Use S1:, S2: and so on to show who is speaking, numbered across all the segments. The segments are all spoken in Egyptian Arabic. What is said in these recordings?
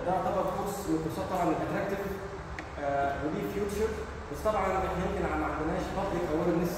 S1: ده يعتبر كورس من الكورسات طبعا الاتراكتيف وليه فيوتشر بس طبعا احنا يمكن ما عندناش بابليك اويرنس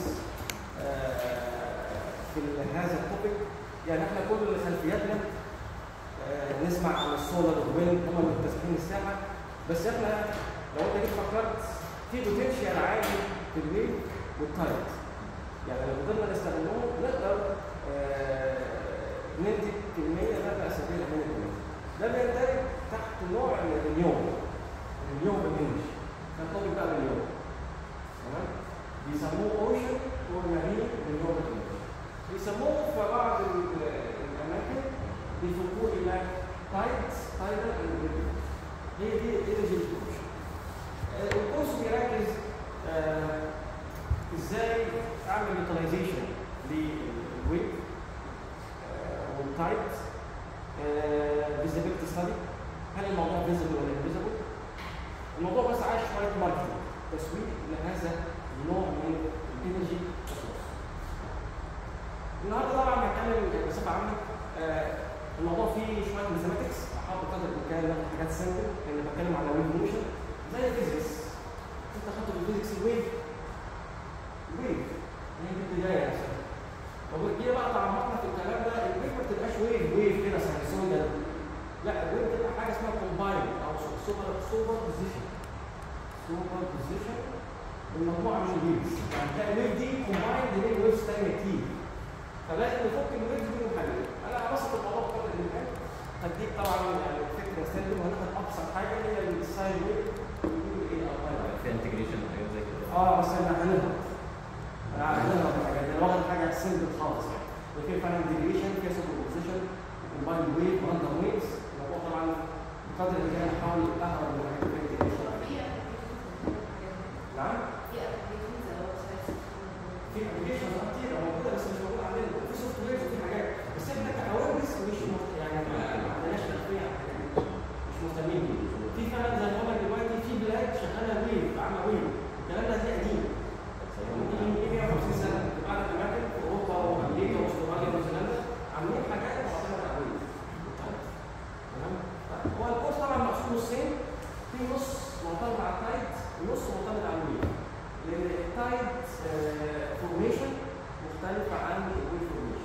S1: في هذا التوبيك يعني احنا كل خلفياتنا آه، نسمع عن السولار والويند هم اللي مكتسحين الساحه بس احنا لو انت جيت فكرت في بوتنشال عالي في الويند والتايد يعني لو قدرنا نستخدمهم نقدر آه، ننتج كميه لا باس بها من الويند ده بيندرج تحت نوع من اليوم اليوم الانجلش فالتوبيك بقى باليوم تمام بيسموه اوشن ومارين باليوم الانجلش بيسموه في بعض ال- الاماكن بيفكوه الى تايد تايدل اند هي دي انرجي الكورس الكورس بيركز آه، ازاي اعمل يوتيلايزيشن للويب والتايد فيزيبيلتي ستادي هل الموضوع فيزيبل ولا انفيزيبل الموضوع بس عايز شويه ماركتنج تسويق لهذا النوع من الانرجي ريسورس النهارده طبعا هنتكلم بصفه عامه آه، الموضوع فيه شويه ماثيماتكس احاول بقدر الامكان ناخد حاجات سامبل لان بتكلم على ويف موشن زي الفيزيكس انت خدت في الفيزيكس الويف ويف هي دي البدايه مثلا طب جينا بقى تعمقنا في الكلام ده الويف ما بتبقاش ويف ويف كده ساينسويدال لا الويف بتبقى حاجه اسمها كومباين او سوبر سوبر بوزيشن سوبر بوزيشن المجموعه من الويفز يعني تلاقي الويف دي كومباين بين ويفز ثانيه كتير فلازم نفك الويفز دي ونحللها انا هبسط الموضوع بقدر الامكان هديك طبعا يعني فكره سهله وهناخد ابسط حاجه هي الساين ويف بيقولوا ايه او باي
S2: في انتجريشن وحاجات زي كده
S1: اه بس انا هنهرب انا هنهرب من الحاجات دي انا واخد حاجه سيمبل خالص يعني وفي فعلا ديفيشن في سوبر بوزيشن كومباين ويف راندوم ويفز الموضوع طبعا بقدر الامكان احاول اهرب من الحاجات دي نعم في ابلكيشنز كتير موجوده بس مش موجوده عندنا وفي سوفت ويرز وفي حاجات بس احنا كاويرنس مش مهت- يعني ما ما عندناش خلفيه عن الحاجات دي. مش مهتمين بيه في فعلا زي ما قلنا دلوقتي في بلاد شغاله ويف عامله ويف الكلام ده دي قديم ممكن يجي 150 سنه في بعض الاماكن في اوروبا وامريكا واستراليا ونيوزيلندا عاملين حاجات معتمده على الويف تمام طيب، هو الكورس طبعا مقسوم نصين في نص معتمد على التايد ونص معتمد على الويف لان التايد فورميشن مختلفه عن الويف فورميشن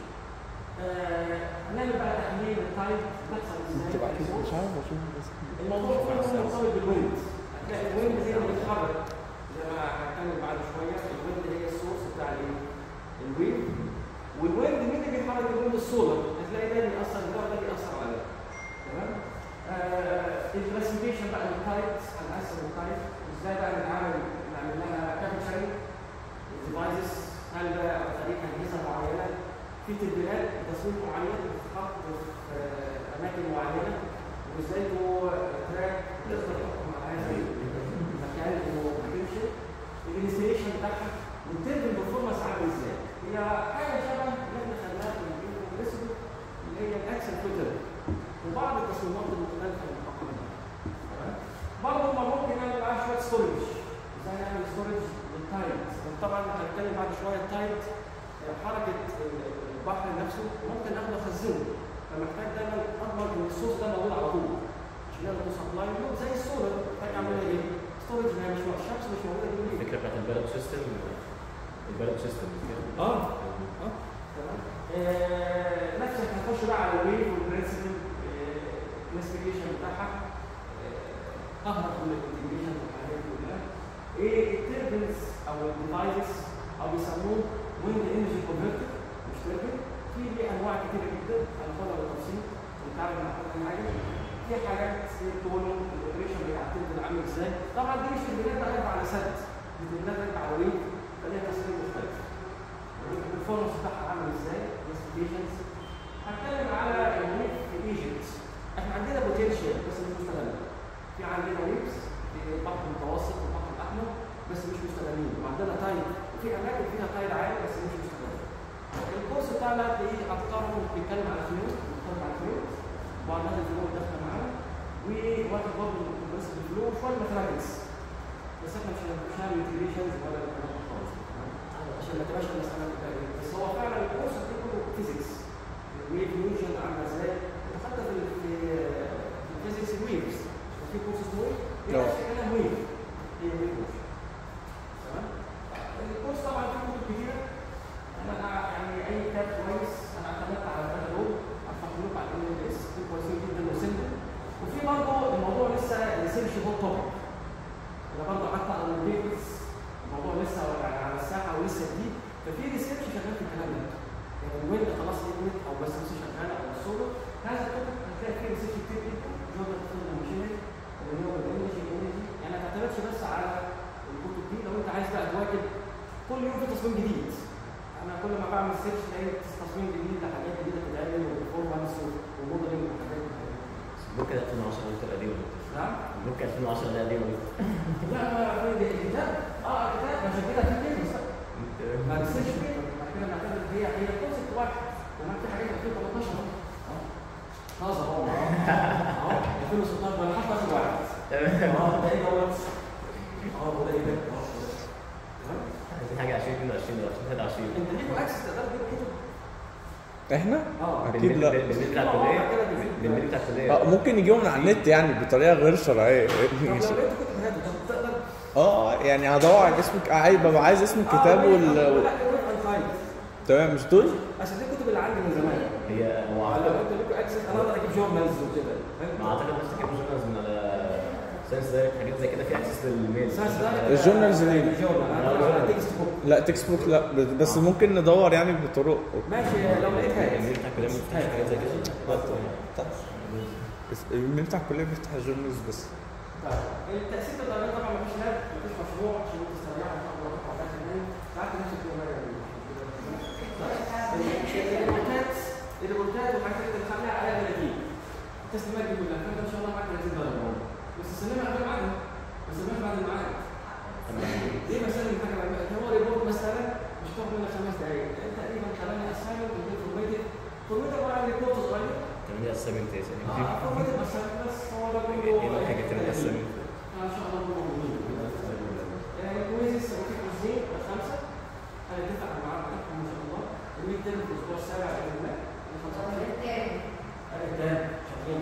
S1: هنعمل بقى تحليل التايد بتحصل ازاي
S3: تبعت لي مش عارف اشوف بس
S1: الموضوع كله مرتبط بالويند هتلاقي الويند هي اللي بتتحرك زي ما هنتكلم بعد شويه الويند هي السورس بتاع الايه؟ الويند والويند مين اللي بيحرك الويند السولار هتلاقي ده بيأثر ده وده بيأثر على ده تمام؟ آه الكلاسيفيكيشن بقى للتايب هنقسم التايب ازاي بقى نتعامل نعمل لها كابتشرنج ديفايسز هل ده عن طريق اجهزه معينه في تدبيرات تصميم معين بتتحط في آه، اماكن معينه وازاي تو تراك تقدر تحكم على هذا المكان انه بتمشي الانستليشن بتاعها والتربل برفورمانس عامل ازاي هي حاجه شبه اللي احنا خدناها في الريسبل اللي هي الاكسل تويتر وبعض التصميمات المختلفه المتقدمه تمام برضه ما ممكن نعمل معاها شويه ستورج ازاي نعمل ستورج للتايد طبعا هنتكلم بعد شويه التايد حركه البحر نفسه ممكن ناخده خزنه فمحتاج دايما اضمن ان الصوص ده موجود على طول مش نقدر سبلاي له زي السولر محتاج اعمل ايه؟ ستورج ما هي مش الشمس مش موجوده دي ليه؟
S2: الفكره بتاعت البالانس سيستم البالانس سيستم
S1: اه اه تمام آه، نفس هنخش بقى على الويف والبرنسبل كلاسيفيكيشن بتاعها آه، اهرب من الانتجريشن والحاجات دي كلها ايه التربنز او الديفايسز او بيسموه ويند انرجي كونفرتر مش تربن في ليه انواع كتيره جدا هناخدها بالتفصيل ونتعامل مع كل حاجه في حاجات زي التونو الاوبريشن بتاع التربن عامل ازاي طبعا دي مش تربينات بقى راكبه على سد دي تربينات راكبه على ويف فليها تصميم مختلف البرفورمانس بتاعها عامل ازاي كلاسيفيكيشنز هتكلم على الويف في ايجيبت احنا عندنا بوتنشال بس مش مستغل في عندنا ويفز في البحر المتوسط والبحر الاحمر بس مش مستغلين وعندنا تايد وفي اماكن فيها تايد عالي بس مش مستغل الكورس بتاعنا هتلاقيه هتقارن بيتكلم على فلوس بيتكلم على فلوس وعندنا الفلوس داخله معانا وواخد برضه بس الفلو شويه ماثيماتكس بس احنا مش مش هنعمل انتجريشنز ولا الكلام ده خالص عشان ما تبقاش المساله متكرره بس هو فعلا الكورس هتلاقيه كله فيزيكس الويف موشن عامله ازاي حتى في ال- في في الفيزيكس الويفز تصميم جديد انا كل ما بعمل سيرش الاقي تصميم جديد لحاجات جديده بتتعمل وبرفورمانس وموديلنج وحاجات كده.
S2: بلوك 2010 قلت القديم
S1: نعم
S2: بلوك 2010 ده قديم
S1: لا لا ده الكتاب اه الكتاب عشان كده في كلمه ما نسيتش كده بعد كده نعتبر هي هي كونسيبت واحد كمان في حاجات 2013 اهو طازه اهو اهو 2016 انا حاطط رقم واحد
S2: تمام
S1: اه ده ايه دوت اه هو ده ايه ده اه هو ده. تمام
S2: عايزين حاجه 2022 ولا 2023
S1: انت ليكوا اكسس تقدر تجيب كتب
S3: احنا
S1: اه
S3: أكيد لا.
S2: بالميل بتاع الكليه بالميل بتاع الكليه
S3: اه ممكن يجيبوا من على النت يعني بطريقه غير شرعيه
S1: طب لو لقيت كتب هاتوا طب تقدر
S3: اه يعني هدور على اسم عايز ببقى عايز اسم الكتاب وال
S1: لا
S3: وال-
S1: كتب
S3: تمام مش دول
S1: عشان دي الكتب اللي عندي من زمان
S2: هي هو
S1: لو
S2: اعتقد
S1: انت ليكوا اكسس انا اقدر اجيب جورنالز وكده
S2: ما اعتقد نفس كده جورنالز من على ساينس دايركت حاجات زي كده في اكسس للميل
S3: الجورنالز دي.
S1: الجورنال تكست بوك
S3: لا تكست بوك لا بس ممكن ندور يعني بطرق
S1: ماشي لو لقيتها
S2: الميل بتاع الكليه ما بيفتحش حاجات زي كده
S3: بس بنفتح الكليه بيفتح الجورنالز بس
S1: طيب التأسيس الدرجات طبعا مفيش لاب مفيش مشروع عشان تستريحوا تاخدوا راحتكم على كمان ساعات نفس الكلام الريبورتات الريبورتات والحاجات اللي بنخليها عليها 30 التسليمات دي كلها فانت ان شاء الله معاك 30 درجه بس سلمها قبل ميعادها ما تسلمهاش بعد الميعاد ليه بسلم حاجه بعد الميعاد هو ريبورت مثلا مش تاخد منك خمس دقائق انت تقريبا خلاني اسايمنت وجبت فورميتد فورميتد عباره عن ريبورت صغير
S2: كمان دي اسايمنت يا سيدي
S1: اه فورميتد بس بس هو ده
S2: ايه
S1: كله
S2: الحاجات اللي اسايمنت
S1: ان شاء الله كله موجود يعني كويزز وفي كويزين خمسه هنتفق على الميعاد بتاعهم ان شاء الله الميد ترم في الاسبوع السابع باذن الله الثاني شغالين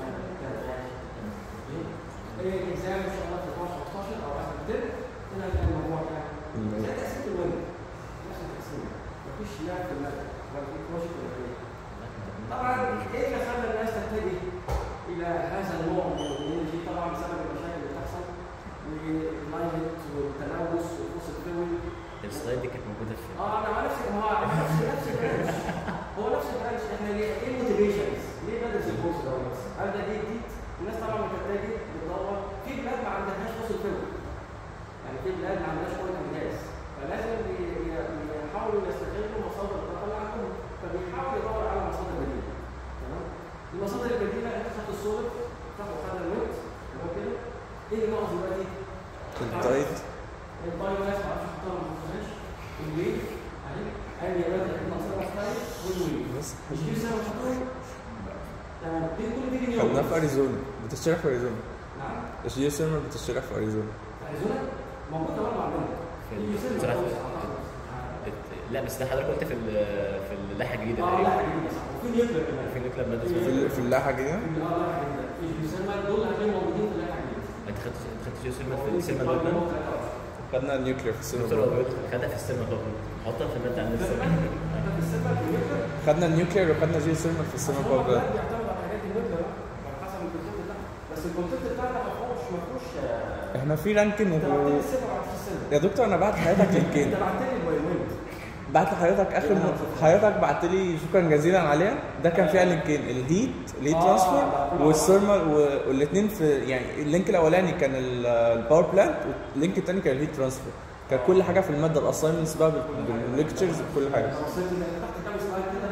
S1: ايه الاكزام ان شاء الله في 15 او اخر الترم هنا هتلاقي الموضوع بتاعك زي تقسيم الويب نفس التقسيم مفيش لا في الماده ولا في بروجكت ولا غيره طبعا ايه اللي خلى الناس تتجه الى هذا النوع من الانرجي طبعا بسبب المشاكل اللي بتحصل واللايت والتلوث وفصل الفول
S2: السلايد دي كانت موجوده في
S1: اه انا عارف ان هو نفس نفس البرانش هو نفس البرانش احنا ليه ايه الموتيفيشنز؟ ليه بدرس الكورس دوت؟ هل ده دي جديد؟ الناس طبعا بتتجه بتدور في بلاد ما عندهاش فصل فول يعني في بلاد ما عندهاش اويل اند جاز فلازم ي- ي- يحاولوا يستغلوا مصادر الطاقه اللي عندهم فبيحاول يدور على مصادر بديله تمام؟ المصادر البديله انت خدت الصور تاخد خد الويت تمام كده؟ ايه اللي ناقص دلوقتي؟
S3: الدايت
S1: البايو ماس معرفش احطها ما احطهاش الويف اهي قال لي يا ولد احنا ناقصنا ستايل والويف
S3: بس
S1: مش دي سنه وشهرين تمام دي كل دي اليوم
S3: خدناه في اريزونا بتشتري في اريزونا
S1: نعم
S3: الجي سيرمر بتشتري في اريزونا
S1: اريزونا موجوده برضه عندنا
S2: في
S1: في يوسف
S2: الزراعة.
S1: موجودة، أعتقد.
S2: لا بس ده حضرتك قلت في ال- في اللائحه الجديده
S1: اه لا
S2: تقريبا
S1: حبيبي صح وفي نيوكلير كمان
S2: في نيوكلير بلاد
S3: في ال- في اللائحه الجديده
S1: في اه لا حبيبي في يوسف دول هتلاقيهم موجودين في اللائحه الجديده
S2: انت خدت انت خدت جيو سيرما في
S1: موجودين في
S2: السيرما
S1: البايو
S2: دوبلان
S1: ماس.
S3: خدنا النيوكلير في
S2: دكتور
S3: السيرمر
S2: وائل خدها في السيرما دوبلان حطها في الماده عند
S1: ده
S2: السيرما
S1: ده في السيرما في النيوكلير
S3: خدنا النيوكلير وخدنا جي سيرمر في السيرمر
S1: عشان هو
S3: بابل
S1: بلاد بيعتمد على حاجات النيوكلير على حسب الكونتنت بتاعها بس الكونتنت بتاعنا ما فيهوش ما فيهوش آه،
S3: احنا في رانكن
S1: انت
S3: و...
S1: بعت لي السيرما بعت لي السيرما
S3: يا دكتور انا بعت لحضرتك لينكين
S1: انت بعت لي الويند
S3: بعت لحضرتك اخر م... حضرتك بعت لي شكرا جزيلا عليها ده كان فيها لينكين الهيت الهيت
S1: آه،
S3: ترانسفير
S1: لا، كله
S3: والثيرمال والاثنين في يعني اللينك الاولاني كان ال- الباور بلانت واللينك الثاني كان الهيت ترانسفير كان كل حاجه في الماده الاساينمنتس بقى بال- بالليكتشرز بكل حاجه
S1: انا وصلت ان تحت كام سلايد كده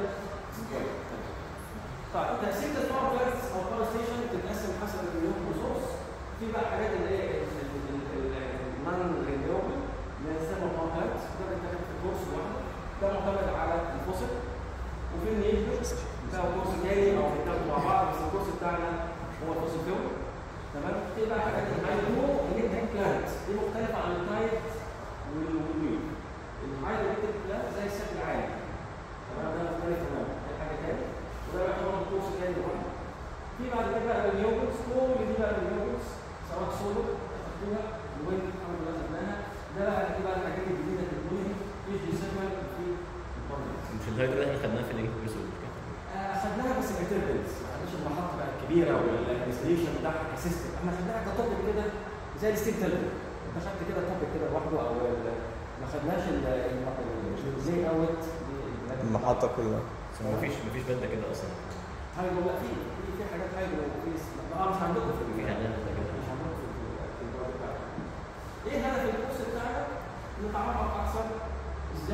S1: طيب تقسيمه الباور بلانتس او باور ستيشن بتتقسم حسب الرينيوبل ريسورس في بقى حاجات اللي هي النون رينيوبل اللي هي الثيرمال باور بلانتس ده بيتاخد في كورس لوحده ده معتمد على الفوسل وفي النيوكلير ده كورس تاني او بيتاخدوا مع بعض بس الكورس بتاعنا هو الفوسل فيول تمام في بقى حاجات الهايدرو الكتريك بلانت دي مختلفه عن التايب والويل الهايدرو بلانت زي الشكل العادي تمام ده مختلف تماما ده حاجه تاني وده يعتبر كورس تاني لوحده في بعد كده بقى الرينيوبلز كل دي بقى الرينيوبلز سواء سولر اخدتوها الويند الحمد لله خدناها ده بقى دي بقى الحاجات الجديده في البولي في جيسيرمال في البارلمنت
S2: مش الهايدرو اللي احنا خدناها في اللينك ريسورس
S1: اخدناها بس كتربلز ما خدناش المحطه بقى الكبيره والانستليشن بتاعها كسيستم احنا خدناها كتوبيك كده زي الستيم تيربل انت خدت كده توبيك كده لوحده او ال- ما خدناش الزي اوت
S3: المحطه كلها
S2: ما فيش ما فيش بلده كده اصلا
S1: هايدرو لا في في في حاجات هايدرو وفي اه مش عندكم في
S2: في
S1: ال-
S2: حاجات كده
S1: مش عندكم في ال- في الجوال بتاعكم. ايه هدف الكورس بتاعنا؟ نتعرف اكثر ازاي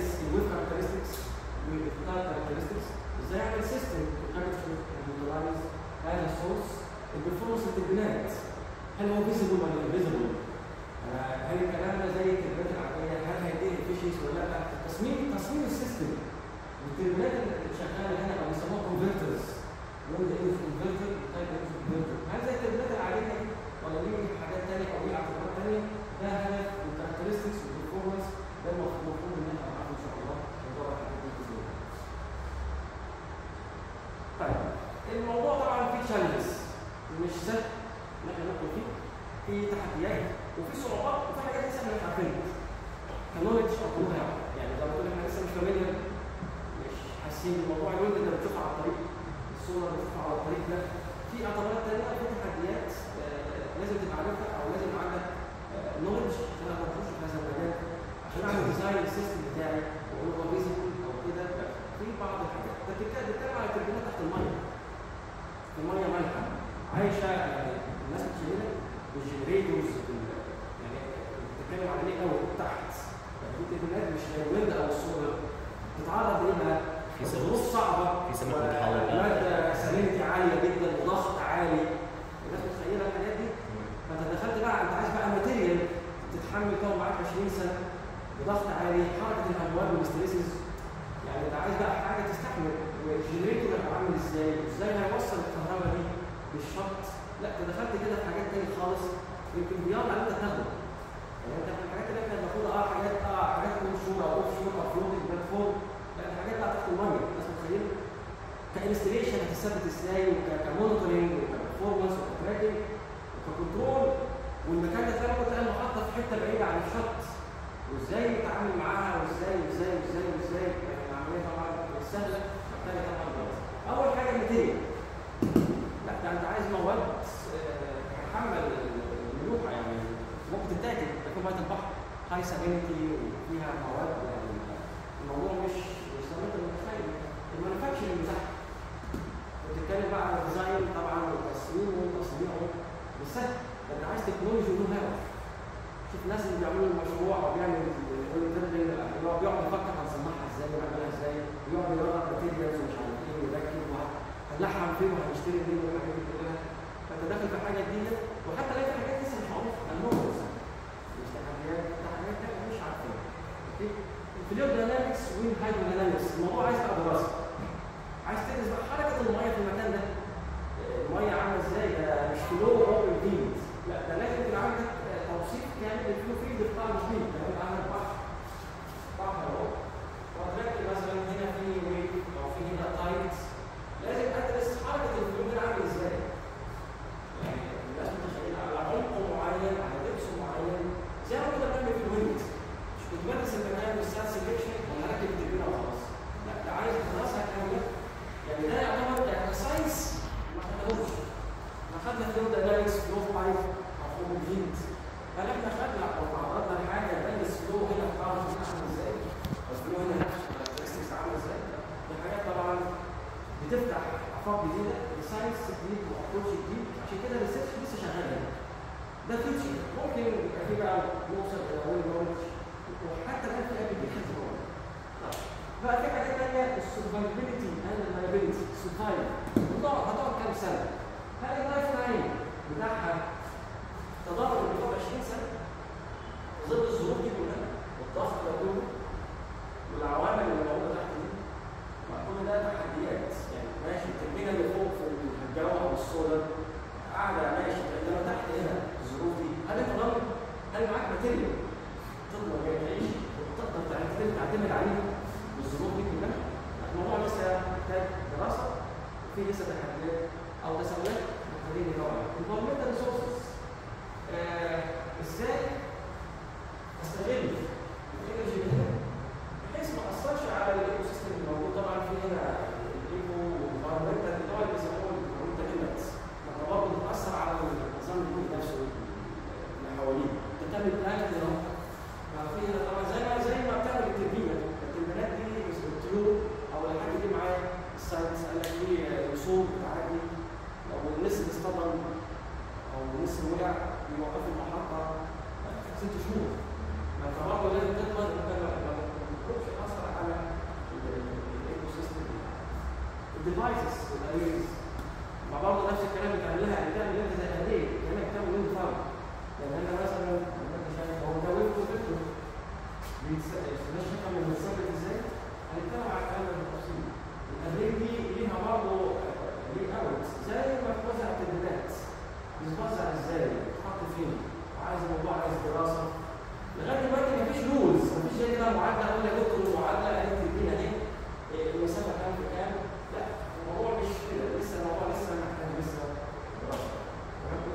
S1: ادرس الويف كاركترستكس والتايب كاركترستكس ازاي اعمل سيستم كاركتر يوتلايز هذا السورس البرفورمانس التربينات هل هو فيزبل ولا انفيزبل؟ هل الكلام ده زي التربينات العاديه هل هيديه افيشنسي ولا لا؟ تصميم تصميم السيستم التربينات اللي شغاله هنا او بيسموها كونفرترز ويند انف كونفرتر تايب انف كونفرتر هل زي التربينات العاديه دي ولا ليه حاجات ثانيه او ليه اعتبارات ثانيه؟ ده هدف الكاركترستكس والبرفورمانس ده المفروض ان احنا نعرفه ان شاء الله موضوع الحاجات دي بإذن الله. طيب الموضوع طبعا فيه تشالنجز مش سهل ان احنا ندخل فيه في تحديات وفي صعوبات وفي حاجات لسه احنا مش عارفينها كنولج او يعني زي ما تقول احنا لسه مش فاميليار مش حاسين بالموضوع الويند اللي بتشوفها على الطريق الصوره اللي بتشوفها على الطريق ده في اعتبارات ثانيه في تحديات آه، لازم تبقى عارفها او لازم يبقى عندك نولج عشان اقدر اخش في هذا المجال عشان اعمل ديزاين للسيستم بتاعي واقول هو فيزيبل او كده لا، في بعض الحاجات انت بتتكلم بتتكلم على التربينات تحت الميه الميه مالحه عايشه يعني الناس بتشيلها بالجنريتورز يعني بتتكلم على ايه قوي تحت يعني في تربينات مش زي الويند او السولر بتتعرض لايه بقى؟
S2: في سمك.
S1: ظروف صعبه
S2: في سمك متحول.
S1: ماده سالينيتي عاليه جدا وضغط عالي الناس متخيله الحاجات دي فانت دخلت بقى انت عايز بقى ماتيريال تتحمل تقعد معاك 20 سنه بضغط عالي حركه الاموال والستريسز يعني انت عايز بقى حاجه تستحمل والجنريتور هيبقى عامل ازاي ازاي هيوصل الكهرباء دي للشط لا انت دخلت كده في حاجات تاني خالص يمكن بيض على انت تاخده يعني انت الحاجات اللي احنا بناخدها اه حاجات اه حاجات اون شور او اوف شور او فلوتنج بلاتفورم لا الحاجات بقى تحت الميه الناس متخيل كانستليشن هتثبت ازاي وكمونيتورنج وكبرفورمانس وكتراكنج وككنترول والمكان ده تلاقي ممكن تلاقي المحطه في حته بعيده عن الشط وازاي نتعامل معاها وازاي وازاي وازاي وازاي يعني العمليه طبعا مش سهله محتاجه طبعا وقت. اول حاجه الماتيريال لا ده انت عايز مواد آه، تتحمل الملوحه يعني ممكن تتاكل تاكل ميه البحر هاي سالينيتي وفيها مواد يعني الموضوع مش مش زي ما انت متخيل المانيفاكتشرنج بتاعها بتتكلم بقى على الديزاين طبعا والتصميم وتصنيعه مش سهل ده انت عايز تكنولوجي ونو هاو شوف الناس اللي بيعملوا المشروع او بيعمل الانترنت اللي هو بيقعد يفكر هنصنعها ازاي ونعملها ازاي ويقعد يدور ماتيريالز ومش عارف ايه ويركب وهنلحم فين وهنشتري منين والحاجات دي كلها فانت داخل في حاجه جديده وحتى لو في حاجات لسه مش معروفه النورز مش تحديات تحديات احنا مش عارفين اوكي الفلويد داينامكس والهايدروداينامكس الموضوع عايز بقى دراسه عايز تدرس بقى حركه الميه في المكان ده الميه عامله ازاي ده مش فلو اوبن فيلد لا ده لازم تبقى عندك آه، توصيف كامل للفلو فيلد بتاع الفيلد يعني يبقى عندك بحر بحر اهو وهتركب مثلا هنا في ويف او في هنا تايت لازم ادرس حركه الفلو ده عامل ازاي يعني الناس متخيله على عمق معين على دبس معين زي ما كنا بنعمل في الويند مش كنت بدرس المكان بالسات سيلكشن ولا راكب التربينه وخلاص لا ده عايز دراسه كامله يعني ده يعتبر اكسرسايز ما خدناهوش احنا خدنا فلو داينامكس فلو بايب او فلو فينت هل احنا خدنا او تعرضنا لحاجه ندرس فلو هنا في بعض عامل ازاي؟ او فلو هنا كاركترستكس عامل ازاي؟ دي حاجات طبعا بتفتح افاق جديده لساينس جديد وابروتش جديد عشان كده الريسيرش لسه شغال هنا ده فيوتشر ممكن يبقى في بقى نوصل الى ويل نولج وحتى الان في ابلكيشنز جوه بقى في حاجات ثانيه السرفايفبيلتي اند المايبيلتي سرفايف هتقعد هتقعد كام سنه؟ هل اللايف لاين بتاعها تضارب بتقعد 20 سنه في ظل الظروف دي كلها والضغط ده كله والعوامل اللي موجوده تحت دي مع كل ده تحديات يعني ماشي التربينه اللي فوق في الجو او السولر قاعده ماشي انما تحت هنا الظروف دي هل انت ضامن؟ هل معاك ماتيريال تقدر تعيش وتقدر تعتمد تعتمد عليه بالظروف دي كلها؟ الموضوع لسه محتاج دراسه وفي لسه تحديات او تساؤلات محتاجين ندور environmental resources آه ازاي استغل الانرجي اللي هنا بحيث ما اثرش على الايكو سيستم الموجود طبعا في هنا الايكو والانفيرمنتال اللي هو اللي بيسموه الانفيرمنتال ليميتس ما انت برضه بتاثر على النظام البيئي نفسه اللي حواليه انت بتعمل بلان كده اهو ما في هنا طبعا زي ما زي ما بتعمل التربينه التربينات دي مش الطيور او الحاجه دي معايا الساينس قال لك في رسوم بتعدي لو النسر اصطدم او النسر وقع بيوقفوا المحطه ست شهور ما انت برضه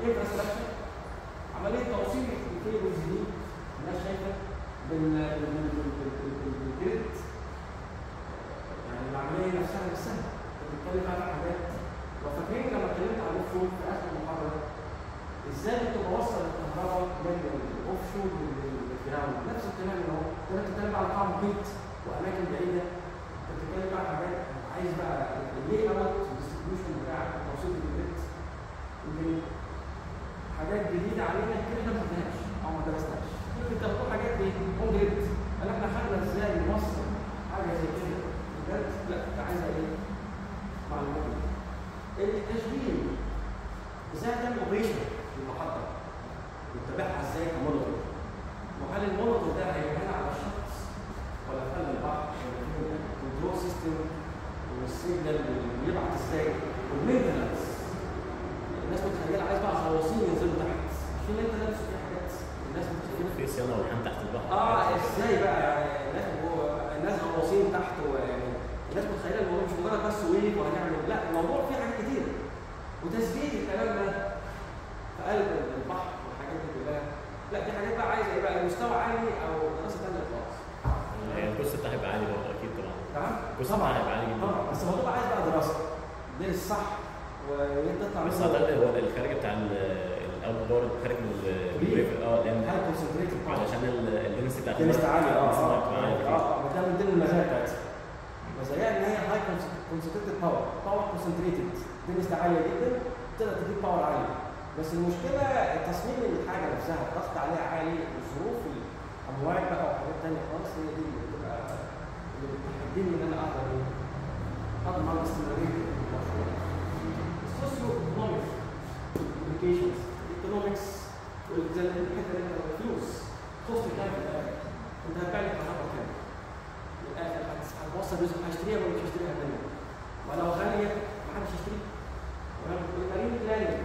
S1: انفراستراكشر عمليه توصيل الكيبلز دي الناس شايفه بال بال- بال- بال- بال- بال- بالجريد يعني العمليه نفسها مش سهله انت بتتكلم على حاجات لو فاكرين لما اتكلمت عن الاوف شور في اخر المحاضره ازاي انت بوصل الكهرباء من الاوف شور للجراوند نفس الكلام اللي هو انت بتتكلم على قاع محيط واماكن بعيده انت بتتكلم بقى على حاجات عايز بقى اللي اوت والديستريبيوشن بتاعك التوصيل بالجريد يمكن حاجات جديده علينا كتير احنا ما خدناهاش او ما درسناش يمكن انت بتقول حاجات دي اون جريد هل احنا خدنا ازاي نوصل حاجه زي كده بجد لا انت عايزه ايه؟ معلومات التشغيل ازاي تعمل اوبريشن للمحطه وتتابعها ازاي كمونيتور وهل المونيتور ده هيبان على الشخص ولا في قلب البحر ولا في كنترول سيستم والسيجنال بيبعت ازاي والمينتنس الناس متخيله عايز بقى غواصين ينزلوا تحت عشان انت لابس في حاجات الناس متخيله
S2: في صيانه ورحان تحت البحر
S1: اه ازاي بقى الناس جوه الناس غواصين تحت ويعني الناس متخيله الموضوع مش مجرد بس ويف وهنعمل لا الموضوع فيه حاجات كتير وتثبيت الكلام ده في قلب البحر والحاجات دي كلها لا دي حاجات بقى عايزه ايه بقى مستوى عالي او دراسه ثانيه خالص
S2: هي الكورس بتاعها هيبقى عالي برضه اكيد طبعا
S1: تمام
S2: الكورس بتاعها هيبقى عالي جدا
S1: طبعا بس الموضوع عايز بقى دراسه ده الصح وانت تطلع
S2: بس
S1: منه
S2: اعتقد هو الخارج بتاع الاوت دور خارج من ال- من
S1: كبير.
S2: الريف اه لان
S1: هاي كونسنتريتد
S2: علشان ال- اللينس بتاعت
S1: دي مش عالي اه
S2: اللينس
S1: اه
S2: بتاعت عالي.
S1: اه اه ده من ضمن المزايا بتاعتها مزاياها ان هي هاي كونسنتريتد باور باور كونسنتريتد دي نسبة عالية جدا تقدر تجيب باور عالية بس المشكلة تصميم الحاجة نفسها الضغط عليها عالي وظروف الأمواج بقى وحاجات تانية خالص هي دي اللي بتبقى اللي بتحددني إن أنا أقدر إيه؟ أضمن الاستمرارية للمشروع. السوسيو ايكونوميك implications الايكونومكس زي الحته اللي انت الفلوس كوست كام في الاخر انت هتبيع لي كهرباء كام في الاخر هت- هتوصل جزء هشتريها ولا مش هشتريها منك ولو غاليه محدش يشتريها تمام المارين بلاننج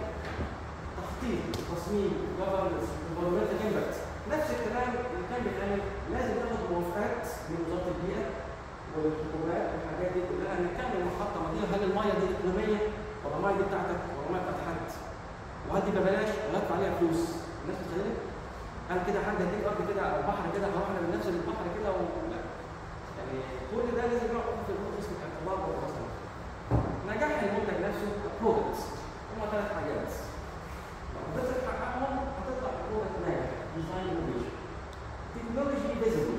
S1: تخطيط تصميم جفرنس انفيرمنتال امباكت نفس الكلام اللي كان بيتعمل لازم تاخد موافقات من وزاره البيئه والحكومات والحاجات دي كلها ان تعمل محطه مدينه هل الميه دي اقليميه ولا الميه دي بتاعتك ولا الميه بتاعت حد وهل دي ببلاش ولا ادفع عليها فلوس الناس متخيله هل كده حد هيديك ارض كده او بحر كده هروح انا من نفس البحر كده و... لا يعني كل ده لازم يقعد في القسم الاعتبار والمصنع نجاح المنتج نفسه برودكت هما ثلاث حاجات لو قدرت تحققهم هتطلع برودكت ناجح ديزاين انوفيشن تكنولوجي فيزبل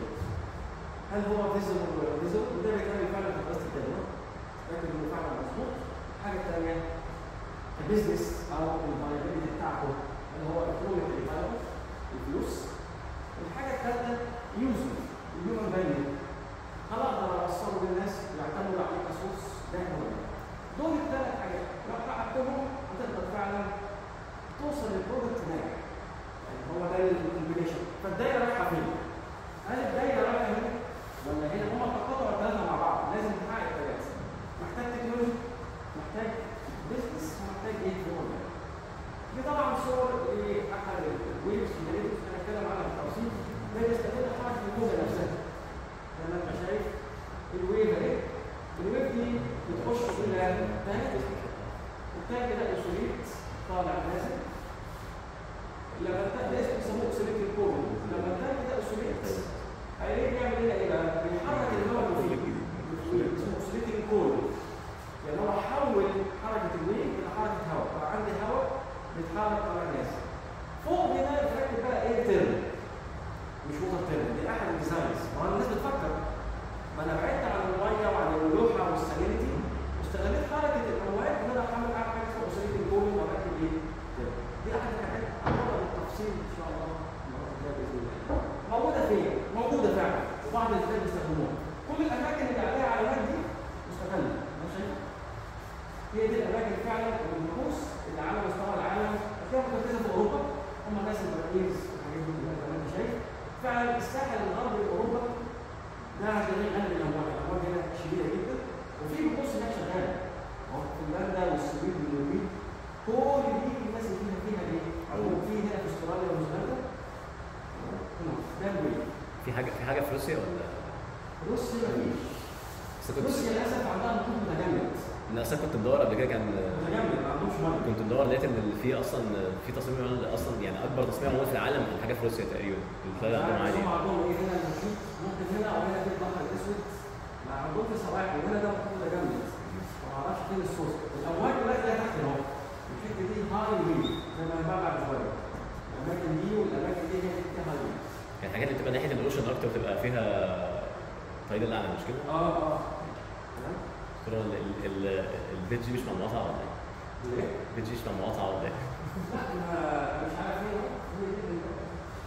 S1: هل هو فيزبل ولا فيزبل وده بيتعمل فعلا في دراسه الجدوى لكن انه فعلا مظبوط الحاجه الثانيه البيزنس او الفايبيليتي بتاعته اللي هو الايكونوميك ديفلوبمنت الفلوس الحاجه الثالثه يوزر الهيومن فاليو هل اقدر اوصله للناس يعتمدوا عليه كسورس دايما ولا لا؟ دول الثلاث حاجات لو حققتهم هتقدر فعلا توصل للبرودكت ناجح يعني هو ده الكومبينيشن فالدايره رايحه فين؟ هل الدايره رايحه هنا ولا هنا؟ هما تقاطعوا الثلاثه مع بعض لازم تحقق الثلاثه محتاج تكنولوجي محتاج بزنس ومحتاج ايه هو ده دي طبعا صور لاحد الويبس اللي هنتكلم عنها بالتفصيل ده بيستفيد حركه الموجه نفسها زي ما انت شايف الويف اهي الويف دي بتخش الى تانك التانك ده اسوليت طالع نازل لما التانك ده اسمه بيسموه اسوليت الكون لما التانك ده اسوليت هيجي يعمل لنا ايه بقى؟ بيحرك الهواء اللي فيه اسمه اسوليت الكون يعني هو حول حركه الويف الى حركه هواء بقى عندي هواء بيتحرك طالع نازل فوق هنا بتركب بقى ايه ترم مش ووتر ترم دي احد الديزاينز ما هو الناس بتفكر ما انا بعدت عن الميه وعن الملوحه والسالينيتي واستغليت حركه الامواج ان انا اعمل اعمل حاجه اسمها اسوليت الكون واركب ايه ترم دي احد الحاجات هنقولها بالتفصيل ان شاء الله المره الجايه باذن الله موجوده فين؟ موجوده فعلا وبعض الناس بيستخدموها كل الاماكن اللي عليها علامات دي مستقله ماشي هي دي الاماكن فعلا والنفوس اللي على مستوى العالم هتلاقيها متركزه في اوروبا هم الناس البراكيز والحاجات دي كلها زي ما انت شايف فعلا الساحل الغربي لاوروبا ده هتلاقيه غني بالامواج الامواج هنا شديده جدا وفي بحوث هناك شغاله اهو فنلندا والسويد والنرويج كل دي الناس اللي فيها فيها ايه؟ وفي هنا في استراليا ونيوزيلندا هنا ده الويل
S2: في حاجه في حاجه في روسيا ولا
S1: روسيا مفيش
S2: بس كنت
S1: روسيا للاسف عندها نقود متجمد
S2: انا اصلا كنت مدور قبل كده كان
S1: متجمد ما عندهمش ميه
S2: كنت مدور لقيت ان في اصلا في تصميم عمل- اصلا يعني اكبر تصميم موجود في العالم كان حاجه في روسيا تقريبا البلد عندهم عادي
S1: هم عندهم ايه هنا المشيط ممكن هنا او هنا في البحر الاسود ما عندهم في سواحل وهنا ده المفروض متجمد ما اعرفش فين الصوص الامواج كلها تلاقيها تحت اهو الحته دي هاي ويل زي ما هنبقى بعد شويه الاماكن دي والاماكن دي هي اللي فيها هاي ويل
S2: يعني الحاجات اللي بتبقى ناحيه الاوشن اكتر بتبقى فيها تايدل اعلى مش كده؟
S1: اه اه تمام
S2: ترى ال- ال- ال- البيت دي مش مع مقاطعه ولا ايه؟
S1: ليه؟
S2: البيت دي مش مع مقاطعه ولا ايه؟
S1: لا ما- مش عارف ايه هي دي اللي-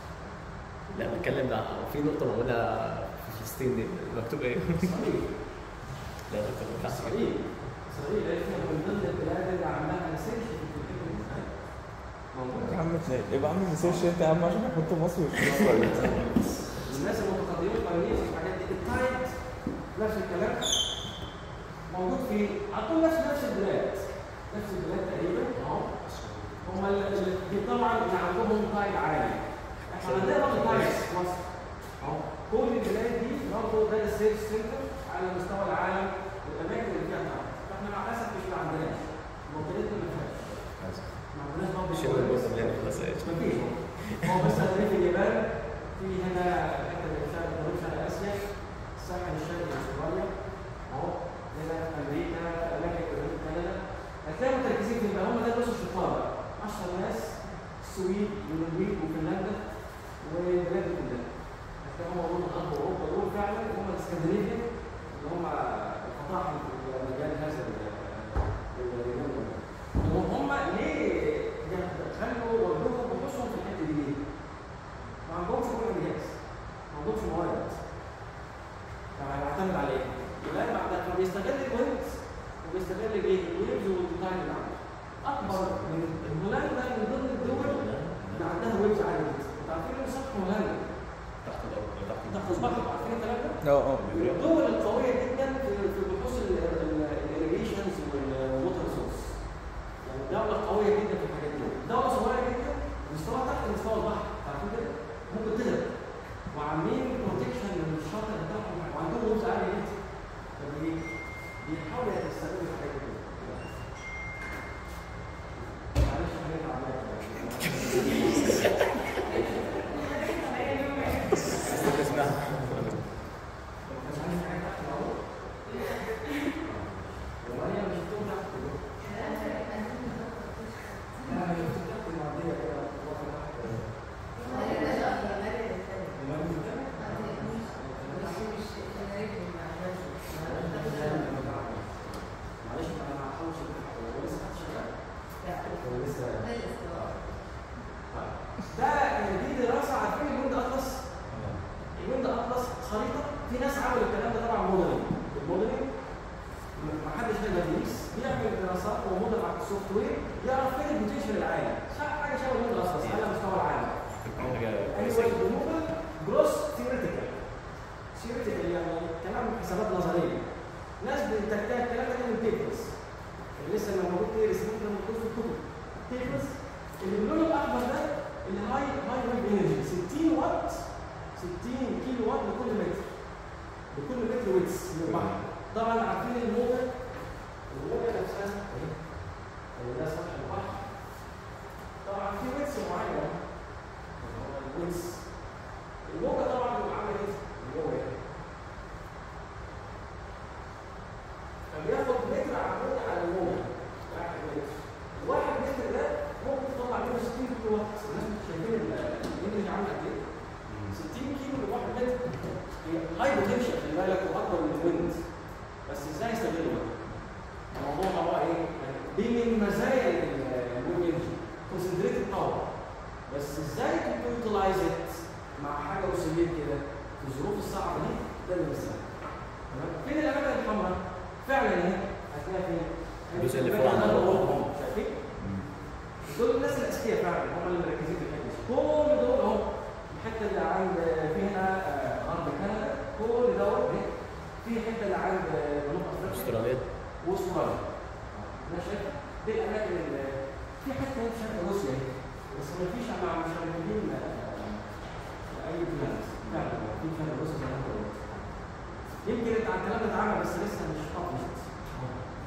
S2: لا بتكلم ده في نقطه موجوده في فلسطين دي مكتوب ايه؟
S1: اسرائيل
S2: لا دكتور ما ينفعش كده.
S1: اسرائيل اسرائيل هي من ضمن البلاد اللي عندها ريسيرش في الفكر موجوده
S3: يا عم تلاقي يبقى عامل ريسيرش انت يا عم عشان احط مصر في اسرائيل
S1: الناس المتقدمين القانونيين في الحاجات دي التايد نفس الكلام موجود في على طول نفس نفس البلاد نفس البلاد تقريبا اهو هم اللي دي طبعا اللي عندهم تايد عالي احنا عندنا برضه تايد في مصر اهو كل البلاد دي برضه ده السيرش سنتر على مستوى العالم والاماكن اللي فيها تايد فاحنا مع الاسف مش ما عندناش منطقتنا ما فيهاش ما عندناش برضه
S2: شبه
S1: كويس.
S2: البص اللي هنا خلاص ايه؟
S1: مفيش هو بس هتلاقي في اليابان في هنا حته من شرق جنوب شرق اسيا الساحل الشرقي استراليا اهو هنا في امريكا في اماكن جنوب كندا هتلاقي متركزين في هم ده بس الشطار بقى. اشهر ناس السويد والنرويج وفنلندا والبلاد دي كلها هتلاقي هم موجودين غرب اوروبا دول فعلا هم الاسكندنافيان اللي هم الفطاحل في مجال هذا ال- المجال ده. وهم ليه خلوا وجههم بحوثهم في الحته دي ليه؟ ما عندهمش كل جهاز ما عندهمش موارد فهيعتمد على ايه؟ يبقى بعد كده بيستغل الويند وبيستغل الايه؟ الويفز والديزاين اللي عنده اكبر من هولندا من ضمن الدول اللي عندها ويفز عاليه جدا انتوا عارفين ايه مساحه هولندا؟
S2: تحت الارض تحت
S1: تحت البحر عارفين الكلام ده؟
S3: اه اه
S1: من الدول القويه جدا في في بحوث الاريجيشنز والووتر ريسورس يعني دوله قويه جدا في الحاجات دي دوله صغيره جدا مستوى تحت مستوى البحر عارفين كده ممكن تغرق وعاملين بروتكشن للشاطئ بتاعهم وعندهم ويبز عاليه جدا فبي- بيحاولوا يستغلوا الحاجات دي معلش هنرجع
S2: اسمها
S1: وهي مش بتكون تحت لا هي بتكون تحت المعديه كده واقفة تحت. معلش انا هحاول هو لسه محدش شغال هو لسه ده دي دراسه عارفين الويند اطلس الويند اطلس خريطه في ناس عملوا الكلام ده طبعا موديلنج الموديلنج ما حدش يقدر يقيس بيعمل دراسات وموديل على السوفت وير يعرف فين البوتنشال العالي شا- حاجه شبه الويند اطلس على مستوى العالم
S2: حاجه
S1: ايوه
S2: كويسه
S1: الريموفال جروس ثيوريتيكال ثيوريتيكال يعني كلام حسابات نظريه ناس بتحتاج الكلام ده من بيبرز لسه لما موجود تدرس ممكن موجود في الكتب بيبرز اللي باللون الاحمر ده اللي هاي هاي ويف انرجي 60 واط 60 كيلو واط لكل متر لكل متر ويتس من البحر طبعا عارفين الموجه الموجه نفسها اهي اللي ده سطح البحر طبعا في ويتس معين الويتس الموجه طبعا بتبقى عامله ايه؟ الموجه يعني. فبياخد متر عمودي على الموجه واحد متر الواحد متر ده ممكن تطلع منه 60 كيلو واط الناس مش شايفين الانرجي عامله قد ايه 60 كيلو لواحد متر هي هاي بوتنشال خلي بالك واكبر من الويند بس ازاي يستغلوا بقى؟ الموضوع هو ايه؟ دي من مزايا الويند انرجي كونسنتريتد باور بس ازاي تيوتلايز مع حاجه وسيلين كده في الظروف الصعبه دي ده اللي بيساعد تمام فين الاماكن الحمراء؟ فعلا اهي هتلاقي فين؟
S2: الجزء اللي فوق عند الأرض.
S1: شايفين؟ دول الناس الاذكياء فعلا هم اللي مركزين في الحته دي كل دول اهو الحته اللي عند في هنا آه، غرب كندا كل دوت اهي. في حته اللي عند آه، جنوب افريقيا
S2: استراليا
S1: واستراليا انا شايف دي الاماكن اللي في حته هنا في شرق روسيا اهي بس ما فيش مع مش موجودين اي بلاد فعلا في شرق روسيا زي ما انت قلت يمكن انت على الكلام ده اتعمل بس لسه مش published. هو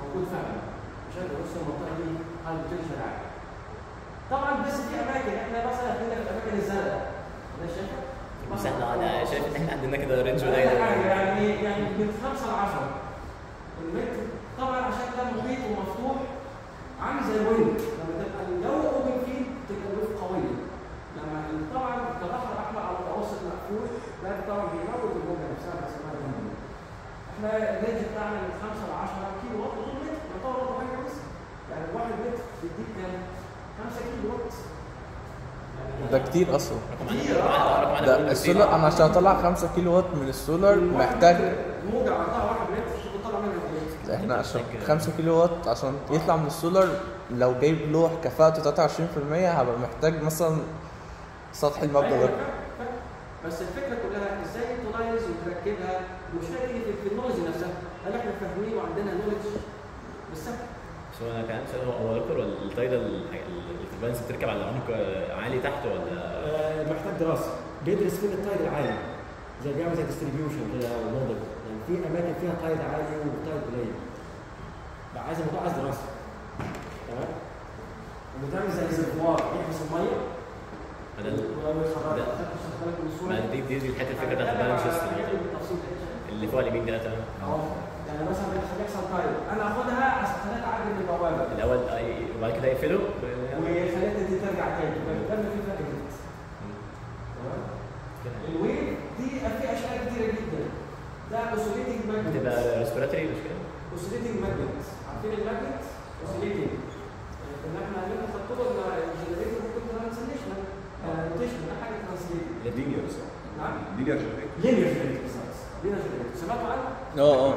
S1: موجود فعلا عشان بص المنطقه دي هاي بوتنشال عالي طبعا بس في اماكن احنا مثلا عندنا في الاماكن الزرقاء انا شايفها
S2: بس احنا انا شايف ان احنا عندنا كده رينج
S1: ولا
S2: قليل
S1: حاجه يعني يعني من 5 ل 10 المتر طبعا عشان ده محيط ومفتوح عامل زي الويند لما تبقى الجو اوبن فيه تبقى الويف قويه لما طبعا كبحر احمر او متوسط مقفول ده طبعا بيموت الموجه نفسها بنسميها الويند احنا الرينج بتاعنا من 5 ل 10 كيلو وات طول متر يعتبر برضه حاجه كويسه يعني 1 متر بيديك كام؟ 5 كيلو وات يعني
S3: ده كتير اصلا
S1: كتير اه
S2: رقم عالي
S3: ده
S2: بكتير.
S3: السولار انا عشان اطلع 5 كيلو وات من السولار محتاج
S1: موجة عندها 1 متر مش بتطلع منها قد
S3: احنا عشان 5 كيلو وات عشان يطلع من السولار لو جايب لوح كفاءته 23% هبقى محتاج مثلا سطح المبنى
S1: أيوة،
S3: ده
S1: فاهم، فاهم. بس الفكره كلها ازاي تلايز وتركبها المشكله تيجي في- في النولج نفسها هل احنا فاهمين وعندنا نولج بالسهل
S2: بس هو انا كان سؤال هو هو دكتور التايدل التربانس بتركب على عمق عالي تحت ولا
S1: آه، محتاج دراسه بيدرس فين التايد العالي زي بيعمل زي ديستريبيوشن كده او موديل يعني في اماكن فيها تايد عالي وتايد قليل بقى عايز الموضوع عايز دراسه تمام وبتعمل زي ريزرفوار يحبس الميه
S2: هذا ال-
S1: ولو يخرجها
S2: ده-
S1: تاخد بالك من الصوره
S2: ما دي دي دي الحته الفكره بتاعت البالانس سيستم اللي فوق اليمين ده تمام
S1: اهو يعني مثلا بيحصل تايم انا اخدها عشان اخليها تعدي من البوابه
S2: الاول أي- وبعد كده يقفله
S1: وخليتها دي ترجع تاني يبقى بتعمل في فرق جدا تمام الويف دي في اشياء كتيره جدا ده اوسيليتنج ماجنت
S2: بتبقى ريسبيراتوري مش كده؟
S1: اوسيليتنج ماجنت عارفين الماجنت اوسيليتنج كنا احنا عندنا في الطرق الجنريتور ممكن تبقى ترانسليشن روتيشن ده حاجه ترانسليتنج
S4: لينير صح؟
S1: نعم
S4: لينير جنريتور
S1: لينير جنريتور لينير جنريتور سمعتوا عنه؟
S3: اه اه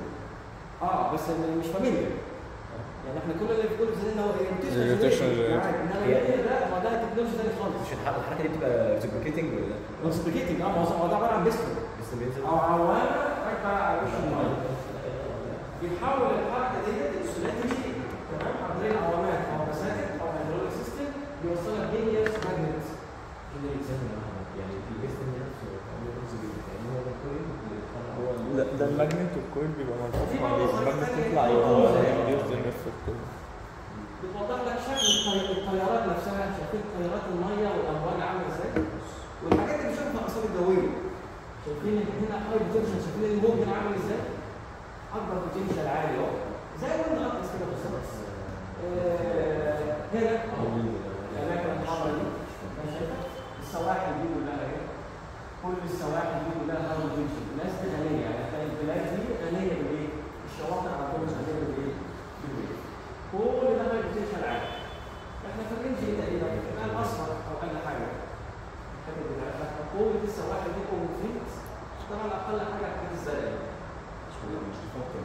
S1: اه بس مش فاميليا يعني احنا كل اللي بنقوله في هو ايه
S3: Rotation generator.
S1: انما اللينير ده ما ده تكنولوجي تاني خالص
S2: مش الحركه الحركه دي بتبقى ريسبريكيتنج ولا
S1: مالتيبليكيتنج اه ما هو هو ده عباره عن بيستون
S2: لسه بينزل
S1: او عوامه راكبه على وش الميه بيحول الحركه ديت السولاتيجي تمام عن طريق العوامات او بساتك او هيدروليك سيستم بيوصلها لينير ماجنت
S2: يعني البيست نفسه يعني هو ده كويس هو
S3: لا ده الماجنت والكويل بيبقى مربوط
S1: في
S3: عليه
S1: برضه
S3: الماجنت
S1: خريطة
S3: يطلع
S1: تانية
S3: يدور
S1: كده.
S3: يفضل يلف كله
S1: بتوضح لك شكل الطي- الطيارات نفسها شايفين طيارات الميه والامواج عامله ازاي والحاجات اللي بنشوفها في الاقسام الجويه شايفين إن هنا هاي بوتنشال شايفين الموج هنا عامل ازاي اكبر بوتنشال عالي اهو زي ويند اطلس كده بالظبط آه، هنا اهو الاماكن الحمراء دي أنا شايفها السواحل دي كلها اهي كل السواحل دي كلها هاي بوتنشال الناس دي غنيه يعني هتلاقي البلاد دي غنيه بالايه؟ الشواطئ عندهم غنيه بالايه؟ بالويل كل ده ما بوتنشال عالي احنا في الرينج ايه تقريبا؟ كان اصفر او اقل حاجه الحته دي بقى قوه السواحل دي قوه فليت طبعا اقل حاجه الحاجات الزرقاء
S4: مش تفكر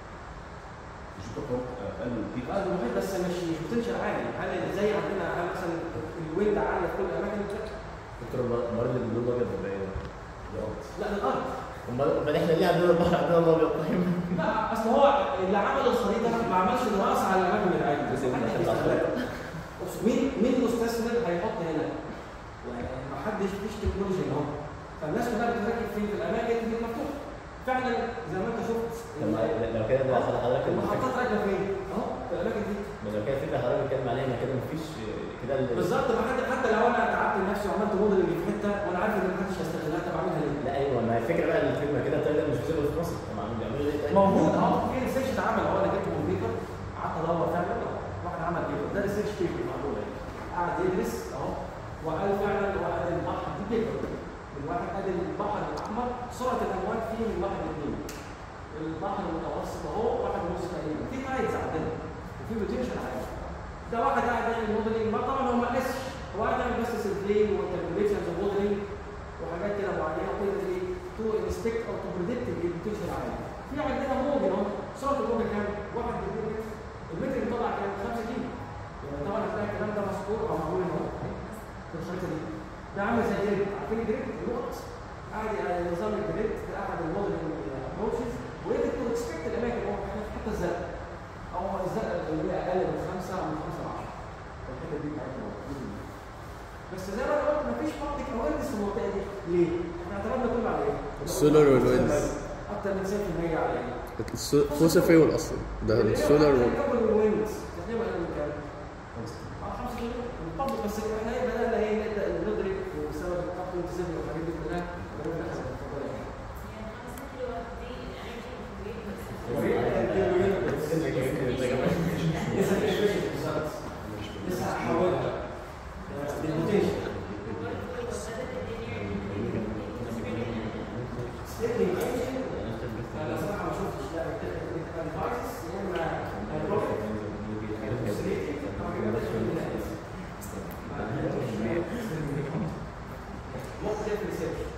S4: مش تفكر قال البيك
S1: اه المحيط بس مش مش بوتنشال عالي عالي زي عندنا هل مثلا الويند عاليه في كل الاماكن
S2: دكتور المرض اللي باللون الابيض ولا ايه؟
S1: لا للارض
S2: امال امال احنا ليه عندنا البحر عندنا الابيض طيب؟
S1: لا اصل هو اللي عمل الخريطه ما عملش دراسه على الاماكن العاليه
S2: بس إحنا
S1: محدش
S2: عشان
S1: بيستخدمها. بص مين مين مستثمر هيحط هنا؟ ما حدش فيش تكنولوجيا اهو فالناس كلها بتركب فين في الاماكن دي المفتوحه فعلا زي ما انت شفت
S2: طب ما- لو كده ده حضرتك
S1: المحطات راكبه فين؟ اهو في الاماكن دي
S2: ما لو كده الفكره حضرتك بتتكلم عليها ما كده مفيش كده ال-
S1: بالظبط ما حد حتى لو انا تعبت نفسي وعملت موديل في حته وانا عارف ان محدش هيستغلها طب اعملها ليه؟
S2: لا ايوه ما هي الفكره بقى الفكره كده التايلر مش بيشتغل في مصر هم عاملين بيعملوا ايه طيب؟
S1: موجود اهو في ريسيرش اتعمل اهو انا جبت كمبيوتر قعدت ادور فعلا واحد عمل بيبر ده ريسيرش بيبر معمول اهي قعد يدرس اهو وقال فعلا وقال البحر دي بيبر الواحد قال البحر الاحمر سرعه الامواج فيه من واحد لاثنين البحر المتوسط اهو واحد ونص تقريبا في تايدز عندنا وفي بوتنشال عالي ده واحد قاعد يعمل موديلنج ما طبعا هو ما قاسش هو قاعد يعمل بس سيرفي وكالكوليشنز وموديلنج وحاجات كده معينه وكده ايه تو انسبكت او تو بريدكت البوتنشال عالي في عندنا موج اهو سرعه الموج كام؟ 1 متر المتر اللي طلع كام؟ 5 كيلو يعني طبعا هتلاقي الكلام ده مذكور او معمول اهو في الخريطه دي ده عامل زي جريد عارفين الجريد؟ النقط قاعد على نظام الجريد ده احد الموديلنج ابروتشز وقدر تو اكسبكت الاماكن هو احنا حتى الزرق او الزرق اللي هي اقل من 5 او من 5 ل 10 الحته دي بتاعتنا بس زي ما انا قلت مفيش بابليك اويرنس في المنطقه دي ليه؟ احنا اعتمدنا كله على ايه؟
S3: السولار والويندز.
S1: اكتر من 90% على ايه؟
S3: فوسل فيول اصلا ده السولار و...
S1: كم الويندز تقريبا انا كام؟ اه 5 مليون بالضبط بس احنا ايه بدانا ايه نبدا ندرك بسبب القبض والتزامن والحاجات دي كلها بدانا نحسب الفضائيات. لسه هحولها للبوتنشال ستيبلينج انجن انا صراحه ما شفتش لا ديفايسز يا اما هيدروليك مختلف ريسيرش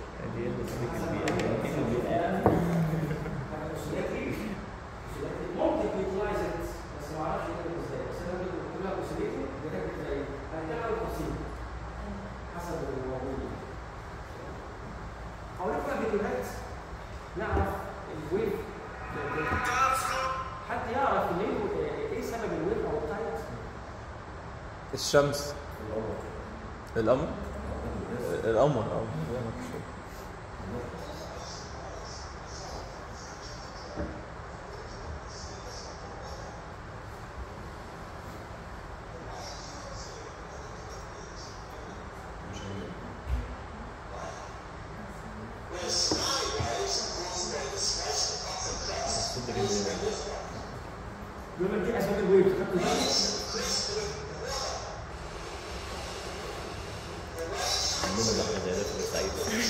S1: ممكن يوتلايز بس ما اعرفش يعمل ازاي بس انا قلت لها اوسيليتي بجد زي هنتكلم عن التفصيل حسب الموجود هوريك بقى فيديوهات نعرف الويف حد يعرف ليه ايه سبب الويف او التايت
S3: الشمس القمر القمر اه
S1: بيقول لك دي اسباب الويف خدت بالك؟
S2: عندنا بحر زي ده في بورسعيد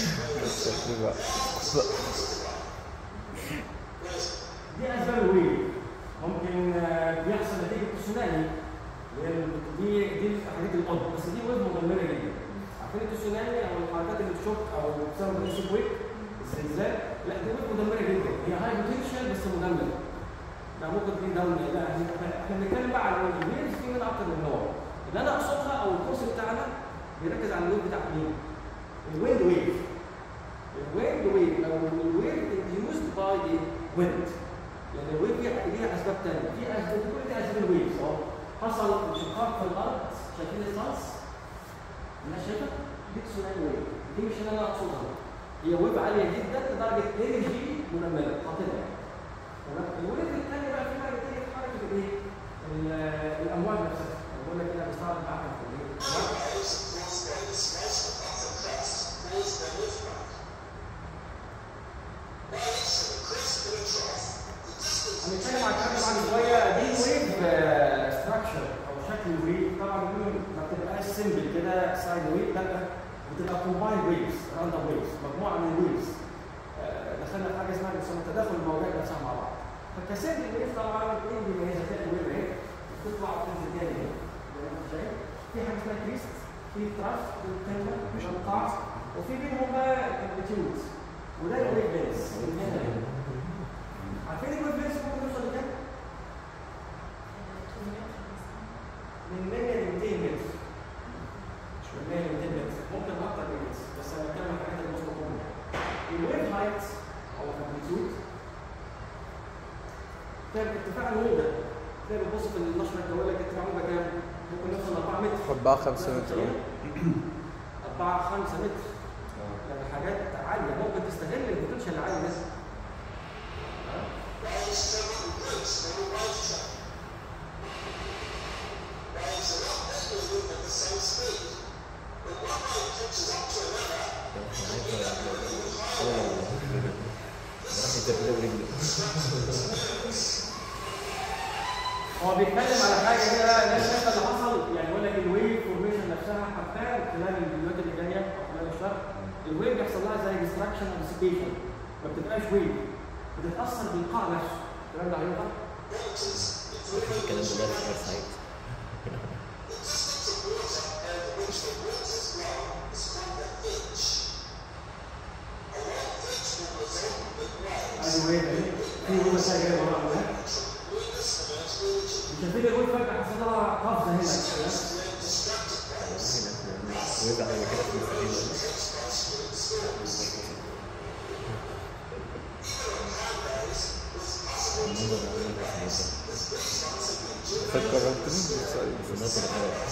S1: دي اسباب الويف ممكن آه، بيحصل نتيجه تسونامي لان دي دي الحاجات القط بس دي ويف مدمره جدا عارفين التسونامي او الحركات اللي بتشوك او بسبب الاسيب ويك الزلزال لا دي ويف مدمره جدا هي هاي بوتنشال بس مدمره ده ممكن تكون داون لا احنا احنا بنتكلم بقى على الويف في منها اكتر من نوع اللي انا اقصدها او الكورس بتاعنا بيركز على الويف بتاع مين؟ الويند ويف الويند ويف او الويف induced by the wind يعني الويف ليها ليها اسباب ثانيه في اسباب كل دي اسباب الويف اهو حصل انشقاق في الارض شايفين الفاس الناس شايفه دي تسونامي ويف دي مش اللي انا اقصدها هي ويف عاليه جدا لدرجه انرجي منمله خاطئه تمام الويف الثانيه بقى في حاجه ثانيه في حركه الايه؟ ال- الامواج نفسها أنا بقول لك كده بستعرض معاك في الايه؟ هنتكلم عن حاجه بعد شويه دي ويف ستراكشر او شكل الويف طبعا بيقولوا ما بتبقاش سمبل كده سايد ويف لا بتبقى كومبايند ويفز راندوم ويفز مجموعه من الويفز دخلنا في حاجه اسمها بيسموها تداخل الموجات نفسها مع بعض فكسمبل ويف طبعا ايه اللي بيميزها تلاقي الويف اهي بتطلع وتنزل تاني اهي زي ما انت شايف في حاجه اسمها كريست في تراف في الكلمه في القاع وفي بينهم بقى امبليتيودز وده الويف بيس من هنا هنا عارفين الويف بيس ممكن يوصل لكام؟ من 100 ل 200 متر مش من 100 ل 200 متر ممكن اكتر من كده بس انا بتكلم عن الحاجات المستقيمه الويف هايت او الامبليتيود ده ارتفاع الموجه تلاقي بتبص في النشره الجويه لك ارتفاع الموجه كام؟ ممكن يوصل ل 4 متر
S3: 4 5 متر
S1: 4 5 متر يعني حاجات عاليه ممكن تستغل البوتنشال العالي ده
S2: راح يتبدأ برجله
S1: هو بيتكلم على حاجه كده بقى الناس شايفه اللي حصل يعني يقول لك الويف فورميشن نفسها حرفيا خلال الفيديوهات اللي جايه او خلال الشهر الويف بيحصل لها زي ديستراكشن او ديسيبيشن ما بتبقاش ويف بتتاثر بالقاع نفسه الكلام ده هينفع؟
S2: الكلام ده ده في بورسعيد
S1: ادي ويف اهي في ويف ثانيه جايه ورا هنا شايفين الويف فجاه حصل لها قفزه هنا
S2: ويرجع زي كده في المستقيم المنظر ده عامل ازاي؟
S3: فكرتني
S2: الناس اللي خلاص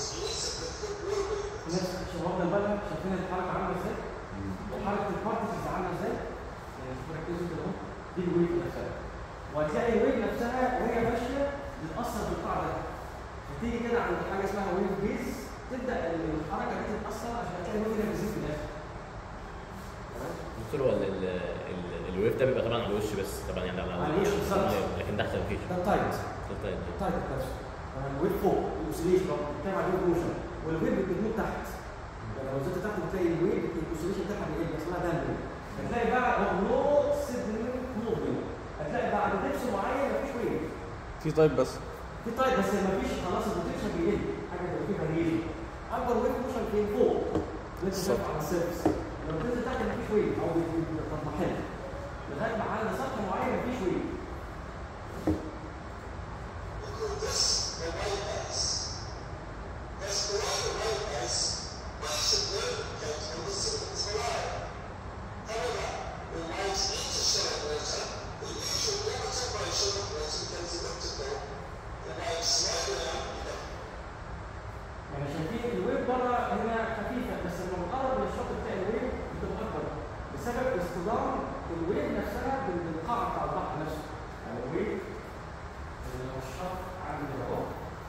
S1: الناس شبابنا البلد شايفين الحركه عامله ازاي؟ وحركه البارتكلز عامله ازاي؟ يعني شوفوا ركزوا كده اهو دي الويف نفسها وهتلاقي الويف نفسها وهي ماشيه بتاثر في القاعده فتيجي كده عند حاجه اسمها ويف بيز تبدا الحركه دي تتاثر عشان تلاقي الويف ده بيزيد في الاخر تمام؟
S2: دكتور هو ال- ال- ال- الويف ده بيبقى طبعا على الوش بس طبعا يعني على
S1: على الوش بالظبط.
S2: لكن تحت مفيش
S1: ده تايت
S2: طيب
S1: تايت نفسه تمام الويف فوق الاوسيليشن بتتكلم عن الويف موشن والويف بتموت تحت يعني لو نزلت تحت بتلاقي الويف الاوسيليشن بتاعها بيقل اسمها دامبل هتلاقي بقى نو سيجنال موفمنت هتلاقي بعد دبس معين مفيش ويف
S3: في طيب بس
S1: في تايت بس مفيش خلاص البوتنشال بيقل حاجه زي فيها ريلي اكبر ويف موشن فين فوق اللي انت شايفه على السيرفس لو بتنزل تحت مفيش ويف او بتضمحل لغايه ما عند سطح معين مفيش ويف يعني شايفين الويف بره هنا خفيفه بس لما بنقرب من الشط بتاع الويف بتبقى اكبر بسبب اصطدام الويف نفسها بال- بالقاع بتاع البحر نفسه يعني الويف اللي لو الشط عامل كده اهو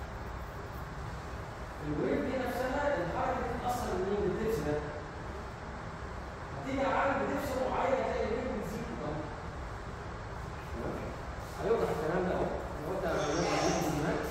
S1: الويف دي نفسها الحركه دي بتاثر منين بالدبس ده هتيجي عند دبس معين تلاقي الويف بتزيد اهو تمام؟ هيوضح الكلام ده اهو لو انت عملت فيديوهات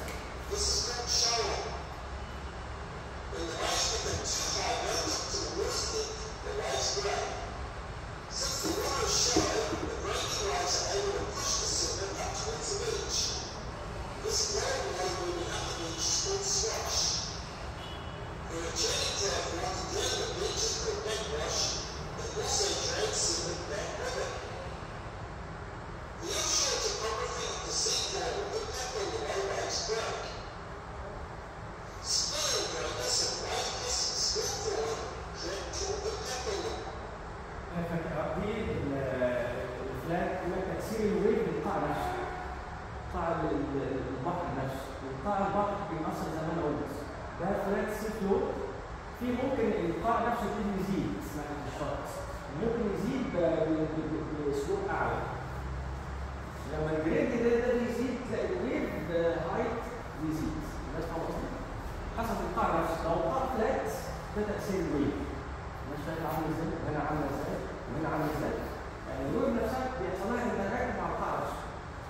S1: دي الفلاج هو تاثير الويف بالقاع نفسه قاع ال- ال- البحر نفسه وقاع البحر بيأثر زي ما انا قلت ده فلاج سي فلو في ممكن القاع نفسه يبتدي يزيد ناحيه الشط ممكن يزيد ب- ب- ب- باسلوب اعلى لما الجريد ده ده بيزيد تلاقي الويف هايت بيزيد الناس فاهمه قصدي؟ حسب القاع نفسه لو القاع فلات ده تاثير الويف الناس شايفه عامل ازاي وهنا عامله ازاي وهنا عامله ازاي يعني الويف نفسها بيحصل لها انتراكت مع القاع نفسه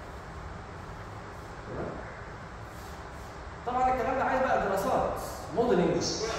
S1: تمام؟ طبعا الكلام ده عايز بقى دراسات موديلنج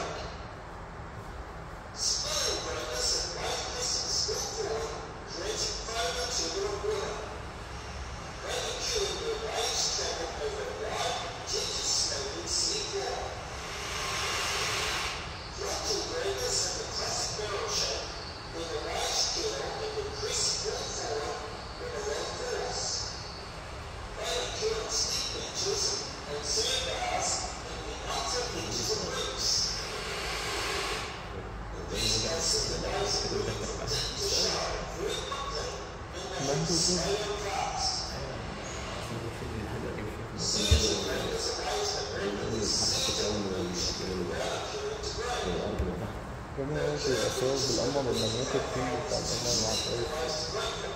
S3: جميع ممكن يبقى سبب بالقمر المغناطيسي فيلد بتاع القمر مع الطريق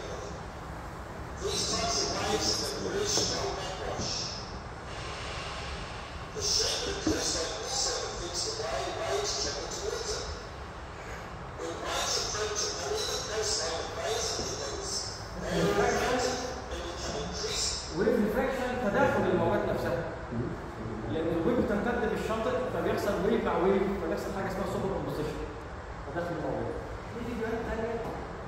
S1: ويف ريفراكشن تداخل المواد نفسها لان الويف بتمتد بالشاطئ فبيحصل ويف مع ويف فبيحصل حاجه اسمها سوبر كومبوزيشن تداخل المواد في فيديوهات ثانيه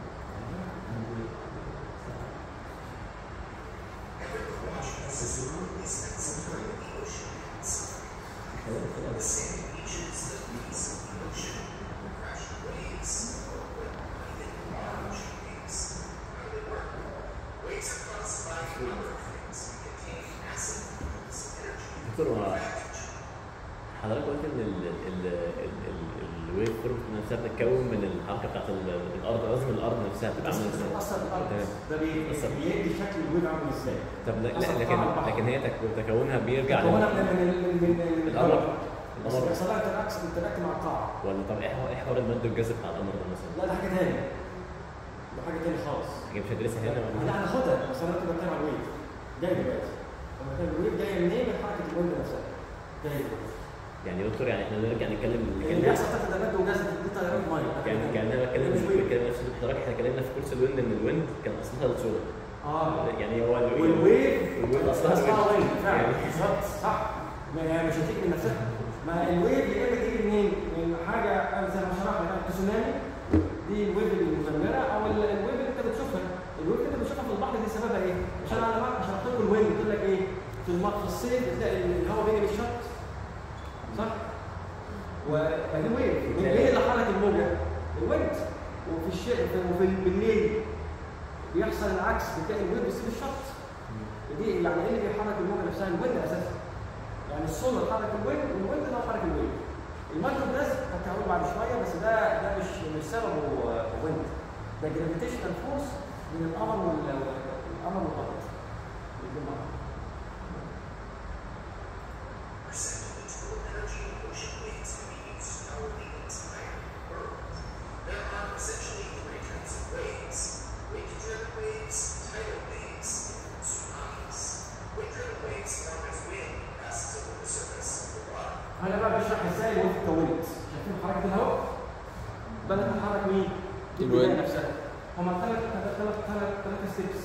S2: دكتور هو حضرتك قلت ان ال ال ال ال الويف فورم نفسها بتتكون من الحركه بتاعت ال- الارض لازم الارض نفسها تبقى عامله ازاي؟
S1: بتأثر بالارض
S2: تمام.
S1: ده بي-
S2: بتأثر.
S1: بيدي شكل الويف عامل ازاي
S2: طب لا,
S1: أصلاً
S2: لا لكن
S1: قاع البحر.
S2: لكن هي تك- تكونها بيرجع
S1: تكونها
S2: لل-
S1: من من من من من
S2: الارض
S1: بس
S2: القمر
S1: بيحصل لها انتراكس انتراكت مع القاعه
S2: ولا طب ايه حوار- ايه حوار المد والجذب بتاع القمر ده مثلا؟
S1: لا ده حاجه تاني ده حاجه تاني خالص
S2: حاجه مش هندرسها هنا
S1: لا
S2: ولا
S1: هناخدها بس انا دلوقتي بتكلم عن الويف جاي دلوقتي لما كان الويف جايه منين من حركه الويند نفسها جاي دلوقتي
S2: يعني يا دكتور يعني احنا نرجع نتكلم
S1: اللي بيحصل تحت ده مد وجذب دي تيارات ميه
S2: يعني كان انا بتكلم
S1: مش ويف.
S2: بتكلم نفس الحضرتك احنا اتكلمنا في كورس الويند ان الويند كان اصلها الصوره
S1: اه
S2: يعني هو الويند
S1: والويف
S2: والويف اصلها
S1: اصلها
S2: الويند
S1: ويف فعلا
S2: يعني
S1: بالظبط صح ما هي مش هتيجي من نفسها ما الويف يا اما تيجي منين؟ من حاجه زي ما شرحنا كده تسونامي دي الويف المدمره او ال- الويف اللي انت بتشوفها الويف اللي انت بتشوفها في البحر دي سببها ايه؟ عشان انا ما شرحت لكم الويف قلت لك ايه؟ في الم- في الصيف بتلاقي الهواء بيجي من الشط صح؟ ودي ويف مين مين اللي حرك الموجه؟ الويند وفي الشتاء وفي بالليل بيحصل العكس بتلاقي الويند بيسيب الشط دي يعني ايه اللي بيحرك الموجه نفسها الويند اساسا يعني السولر حرك الويند والويند ده حرك الويند المايكرو جاز كنت هقول بعد شويه بس ده ده مش مش سببه ويند ده جرافيتيشنال فورس من القمر وال القمر والارض الاتنين مع بعض.
S5: Percentage energy in ocean waves can be used to power the entire world. There are essentially three kinds of waves. Wind-driven waves, tidal waves, and tsunamis. Wind-driven waves form as wind passes over the surface of the water.
S1: انا بقى بشرح ازاي الويف اتكونت شايفين حركه الهواء بدات تحرك مين؟
S3: الويند.
S1: البدايه نفسها هما ثلاث ثلاث ثلاث ثلاث ثلاث ستيبس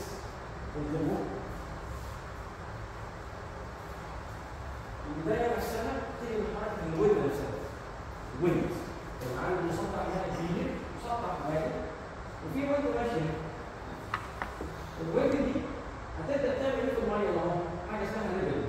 S1: البدايه نفسها تيجي من حركه الويند نفسها الويند يعني عندي مسطح هنا كبير مسطح عالي وفي ويند ماشيه الويند دي هتبدا تعمل ايه في الميه اهو حاجه اسمها ريبل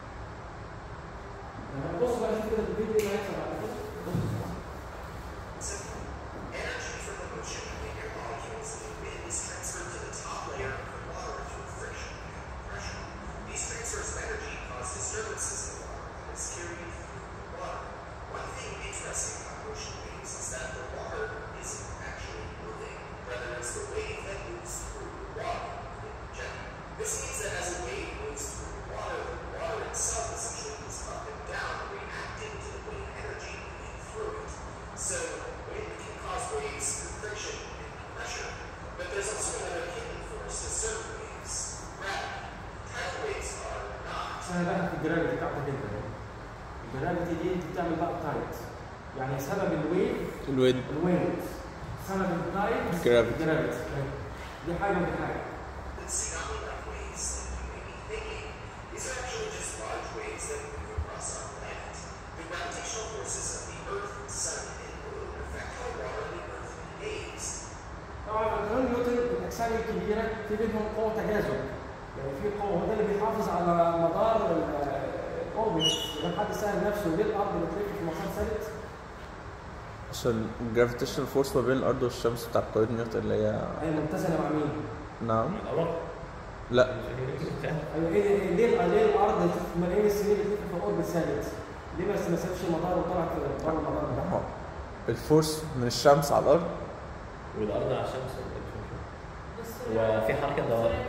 S1: لما تبص بقى شوف كده في الفيديو ايه اللي هيحصل بعد كده بص.
S5: Simple. Energy from the ocean and air molecules in wind is transferred to the top layer of the water through friction and pressure. These transfers of energy cause disturbances in the water that is carried through the water. One thing interesting about ocean waves is that the water isn't actually moving, rather it's the wave that moves through the water in general. This means that as a wave moves through the water, the water itself essentially moves up and down, reacting to the wave energy moving through it. So wind can cause waves through friction and pressure, but there's also another hidden force to certain waves, gravity. Tidal waves are not.
S1: انا بقى في الجرافيتي بتاعتك انت الجرافيتي دي انت بتعمل بقى تايت يعني سبب الويف
S3: الويند
S1: الويند سبب التايت
S3: Gravity.
S1: الجرافيتي دي حاجه ودي حاجه
S5: The tsunami-like waves that you may be thinking, these are actually just large waves that move across our planet. The gravitational forces of the Earth, Sun, and Moon affect how water on the Earth behaves.
S1: طبعا قانون نيوتن الاجسام الكبيره في بينهم قوه تجاذب يعني في قوه هو ده اللي بيحافظ على مدار الاوربت اذا حد سال نفسه ليه الارض بتلف في مسار ثابت
S3: عشان الجرافيتيشنال فورس ما بين الارض والشمس بتاعت قوانين نيوتن اللي هي
S1: هي متزنه مع مين؟
S3: نعم
S2: القمر
S3: لا
S1: ايوه ايه إيه- ليه ليه الارض في ملايين السنين بتلف في اوربت ثابت؟ ليه ما ما سابش المدار وطلعت بره المدار بتاعها؟
S3: الفورس من الشمس على الارض
S2: والارض على الشمس وفي حركه دوران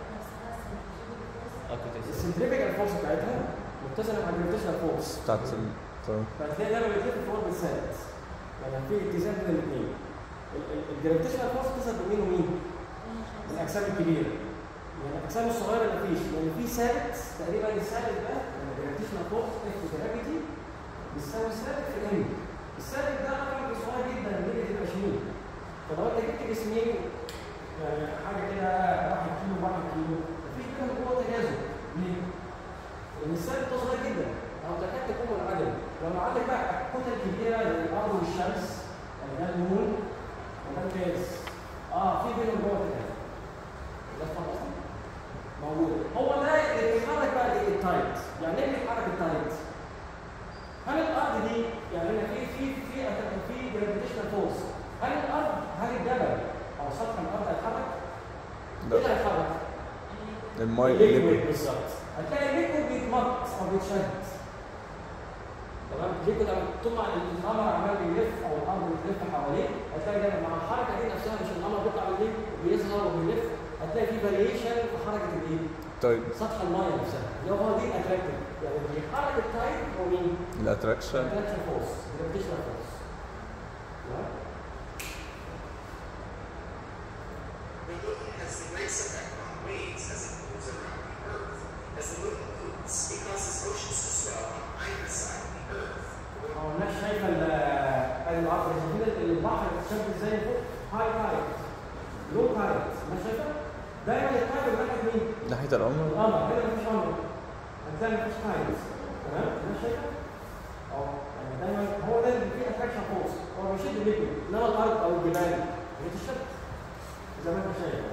S2: اه كنت لسه-
S1: السنتريفيكال فورس بتاعتها متزنه مع الجرافيتيشنال فورس
S3: بتاعت ال... طيب.
S1: فهتلاقي دايما بتلف في اوربت ثابت يعني في اتزان بين الاثنين الجرافيتيشنال فورس بتظهر بين مين ومين؟ الاجسام الكبيره يعني الاجسام الصغيره مفيش لان في ثابت تقريبا الثابت ده يعني الجرافيتيشنال فورس اف جرافيتي بيساوي ثابت في ام الثابت ده رقم صغير جدا نيجاتيف 20 فلو انت جبت جسمين يعني حاجه كده 1 كيلو 1 كيلو مفيش بينهم قوه تجاذب ليه؟ لان الثابت ده صغير جدا او تكاد تكون منعدم لو عندك بقى كتل كبيره زي الارض والشمس يعني ده النون وده الجاز اه في بينهم قوه تجاذب ده فاهم قصدي؟ موجود هو ده اللي بيحرك بقى الايه التايت يعني ايه بيحرك التايت؟ هل الارض دي يعني هنا في في في في جرافيتيشنال فورس هل الارض هل الجبل او سطح الارض هيتحرك؟ ايه اللي
S3: لا
S1: هيتحرك؟
S3: الماء
S1: الليكويد
S3: الليكويد
S1: بالظبط هتلاقي الليكويد بيتمط او بيتشد تمام الليكويد لما طول ما القمر عمال بيلف او الارض بتلف حواليه هتلاقي دايما مع الحركه دي نفسها مش القمر بيطلع بالليل وبيظهر وبيلف هتلاقي في فاريشن في حركه الايه؟
S3: طيب
S1: سطح الميه نفسها اللي هو دي الاتراكتيف يعني اللي بيحرك التايب هو مين؟
S3: الاتراكشن
S1: الاتراكشن فورس جرافيتيشنال فورس
S5: The moon has the greatest effect on waves as it moves around the Earth. As the moon moves, it causes oceans to swell on either side of the Earth.
S1: هو الناس شايفه ال- ادي العرض شايفين البحر اتشبه ازاي فوق هاي تايد لو تايد الناس شايفه دايما التايد من ناحيه مين؟
S3: ناحيه القمر
S1: القمر هنا مفيش قمر هتلاقي مفيش تايد تمام الناس شايفه؟ اه يعني دايما هو ده اللي فيه اتراكشن فورس هو بيشد النجم انما الارض او الجبال بتشد زي ما انت شايف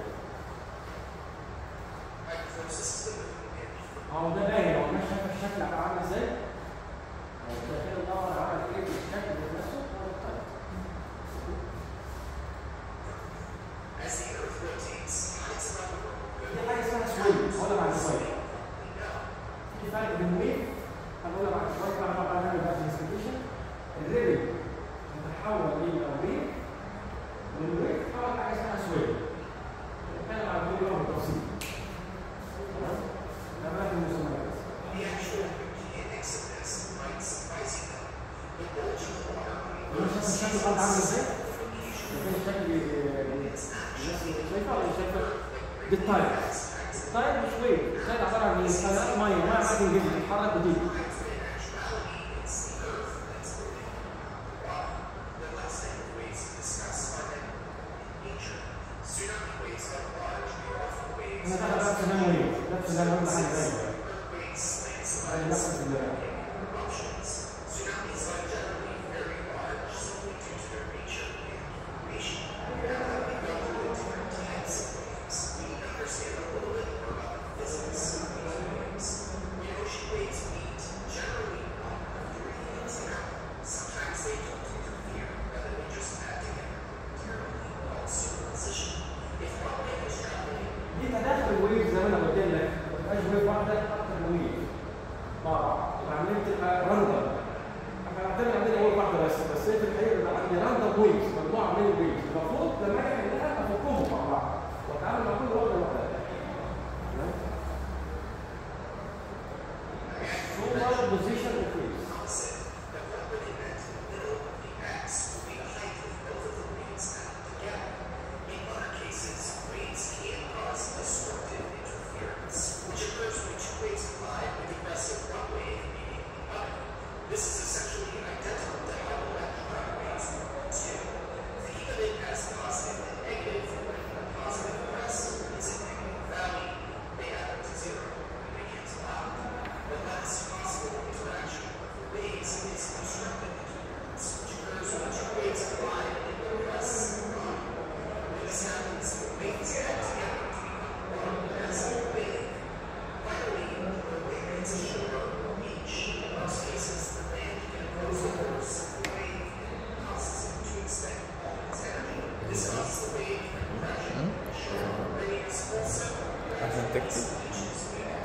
S5: Hypothesis is the moon and
S1: هو ده باين هو الناس شايفه الشكل هيبقى عامل ازاي؟ هو شايفين القمر عمل ايه بالشكل ذات نفسه هو التايد
S5: as the Earth rotates, planets around the world go
S1: في حاجه اسمها سويل هقولها بعد شويه في فرق بين ويف هنقولها بعد شويه بعد ما بعد نعمل بقى انفستيجيشن الريبل تتحول الى ويف والويف تتحول حاجه اسمها سويل نتكلم عن كل يوم بالتفصيل تمام ده بقى المسميات
S5: The actual mechanics of this might surprise you though. The bulge of the water
S1: انا شايف الشكل الارض عامل ازاي؟ شايفين الشكل الناس شايفه ولا شايفه؟ دي التايب التايب مش ويف التايب عباره عن ايه؟ تيارات ميه ميه عماله تنجذب تتحرك وتيجي
S5: The last type of waves to discuss are that in nature. Tsunami waves are large, powerful waves.
S1: انا بقى نفس النوع ويف نفس النوع ويف حاجه ثانيه
S5: Earthquakes, landslides,
S1: يعني نفس النوع
S5: eruptions. Tsunamis are generally very large simply due to their nature and formation. Now that we know the different types of waves, we understand a little bit more about the physics of these waves. When ocean waves meet, generally one of three things happen. Sometimes they don't interfere, rather they just add together momentarily, called superposition. If one wave is traveling
S1: دي تداخل الويف زي ما انا قلت لك ما تبقاش ويف واحده اكتر من ويف مع بعض يبقى عمالين تبقى راندم احنا عندنا عندنا ويف واحده بس بس هي في الحقيقه بيبقى عندي راندم ويف مجموعه من الويف المفروض لما اجي احلها افكهم مع بعض واتعامل مع كل واحده لوحدها تمام؟ So much position of waves.
S5: opposite, that what would invent in the middle of the X will be the height of both of the waves added together. In other cases, waves can cause disruptive interference, which occurs when two waves collide with the rest of one wave meeting the other. This is essentially identical to how electron waves too. Think of it as positive and negative, when the positive crest is a negative value, they add up to zero, and they cancel out. The last possible interaction of the waves is disruptive interference, which occurs when two waves collide and the crests collide. When this happens, the waves add together to become one massive wave. Finally, the wave hits a shore or beach. In most cases, the land can oppose the force of the wave and causes it to expend all its energy. This causes the wave to crash on the shore. Radius also
S3: عشان تكتب
S5: beaches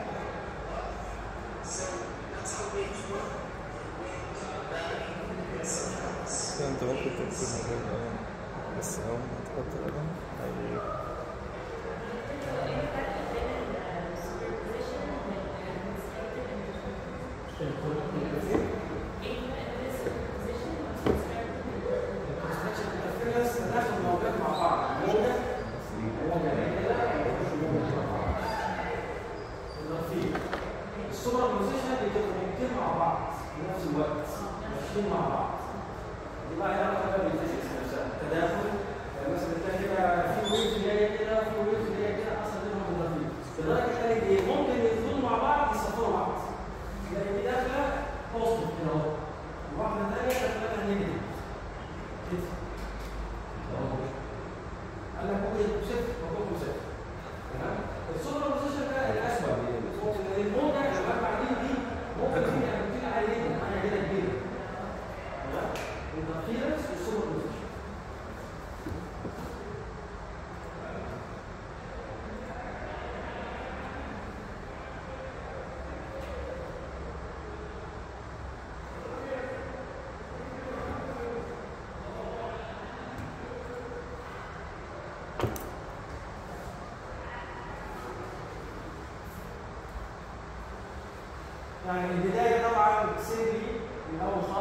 S5: So that's how waves work. Wind, gravity, and sometimes
S3: كده انت ممكن تكتب من غير قلم بس اول ما تحط القلم هي
S1: الناس تداخل موجات مع بعض موجة موجة الرصيد السوبر بوزيشن بيتكونكتين مع بعض في نفس الوقت ماشيين مع بعض دي بقى لها علاقه بقى بالفيزيكس نفسها تداخل يعني مثلا تلاقي كده في ويف جايه كده في ويف جايه كده اصلا بينهم الرصيد لدرجه تلاقي ايه ممكن يدخلوا مع بعض يسافروا بعض تلاقي دي داخله بوزيتيف كده اهو وواحده ثانيه داخله نيجاتيف كده انا ممكن صفر ممكن صفر تمام السوبر بوزيشن ده الاسود ممكن الموجه اللي بعدين دي ممكن تيجي تيجي عاليه جدا حاجه كده كبيره تمام الانترفيرنس والسوبر بوزيشن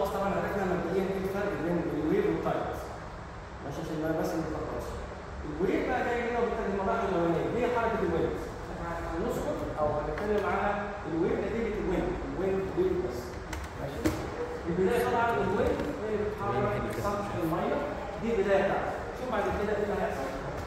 S1: خالص طبعا عرفنا مبدئيا ايه الفرق بين الويف والتايد ماشي عشان ما بس ما نتلخبطش الويف بقى جاي هنا وبالتالي المراحل الاولانيه هي حركه الويف احنا هنسكت او هنتكلم على الويف نتيجه الويف الويف ويف بس ماشي البدايه طبعا الويف هي بتتحرك سطح الميه دي البدايه بتاعتها شوف بعد كده ايه اللي هيحصل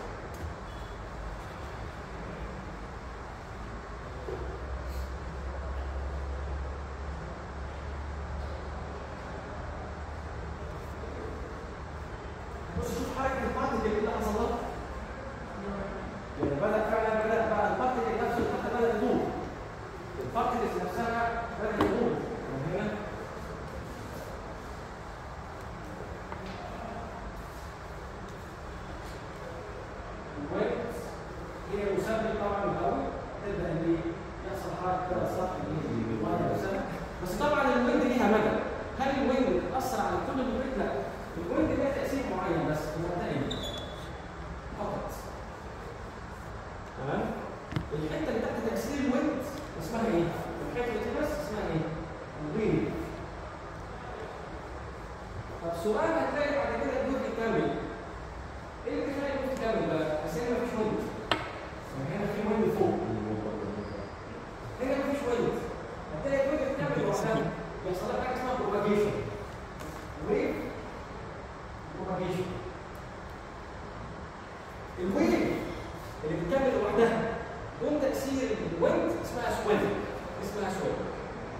S1: بص شوف حركه البارتكل اللي حصل لها يعني بدا فعلا بدا بقى البارتكل نفسه حتى بدا يدور البارتكلز نفسها بدا يدور من هنا الويت هي مسبب طبعا الهواء تبدا ان يحصل حركه كده سطح الميه نفسها بس طبعا الويند ليها مدى هل الويند بتاثر على كل الويند؟ لا الويند ليها تاثير معين بس في منطقه فقط تمام الحته اللي تحت تاثير الويند اسمها ايه؟ الحته دي بس اسمها ايه؟ الويند طب سؤال هتلاقي بعد كده الجزء الكامل ايه اللي بيخلي الجزء الكامل بقى؟ بس هنا مفيش ويند هنا في ويند فوق هنا مفيش ويند هتلاقي الجزء الكامل لوحدها بيحصل لها حاجه اسمها بروباجيشن ويف بروباجيشن الويف اللي بتكمل لوحدها دون تاثير الويند اسمها سويلنج اسمها سويلنج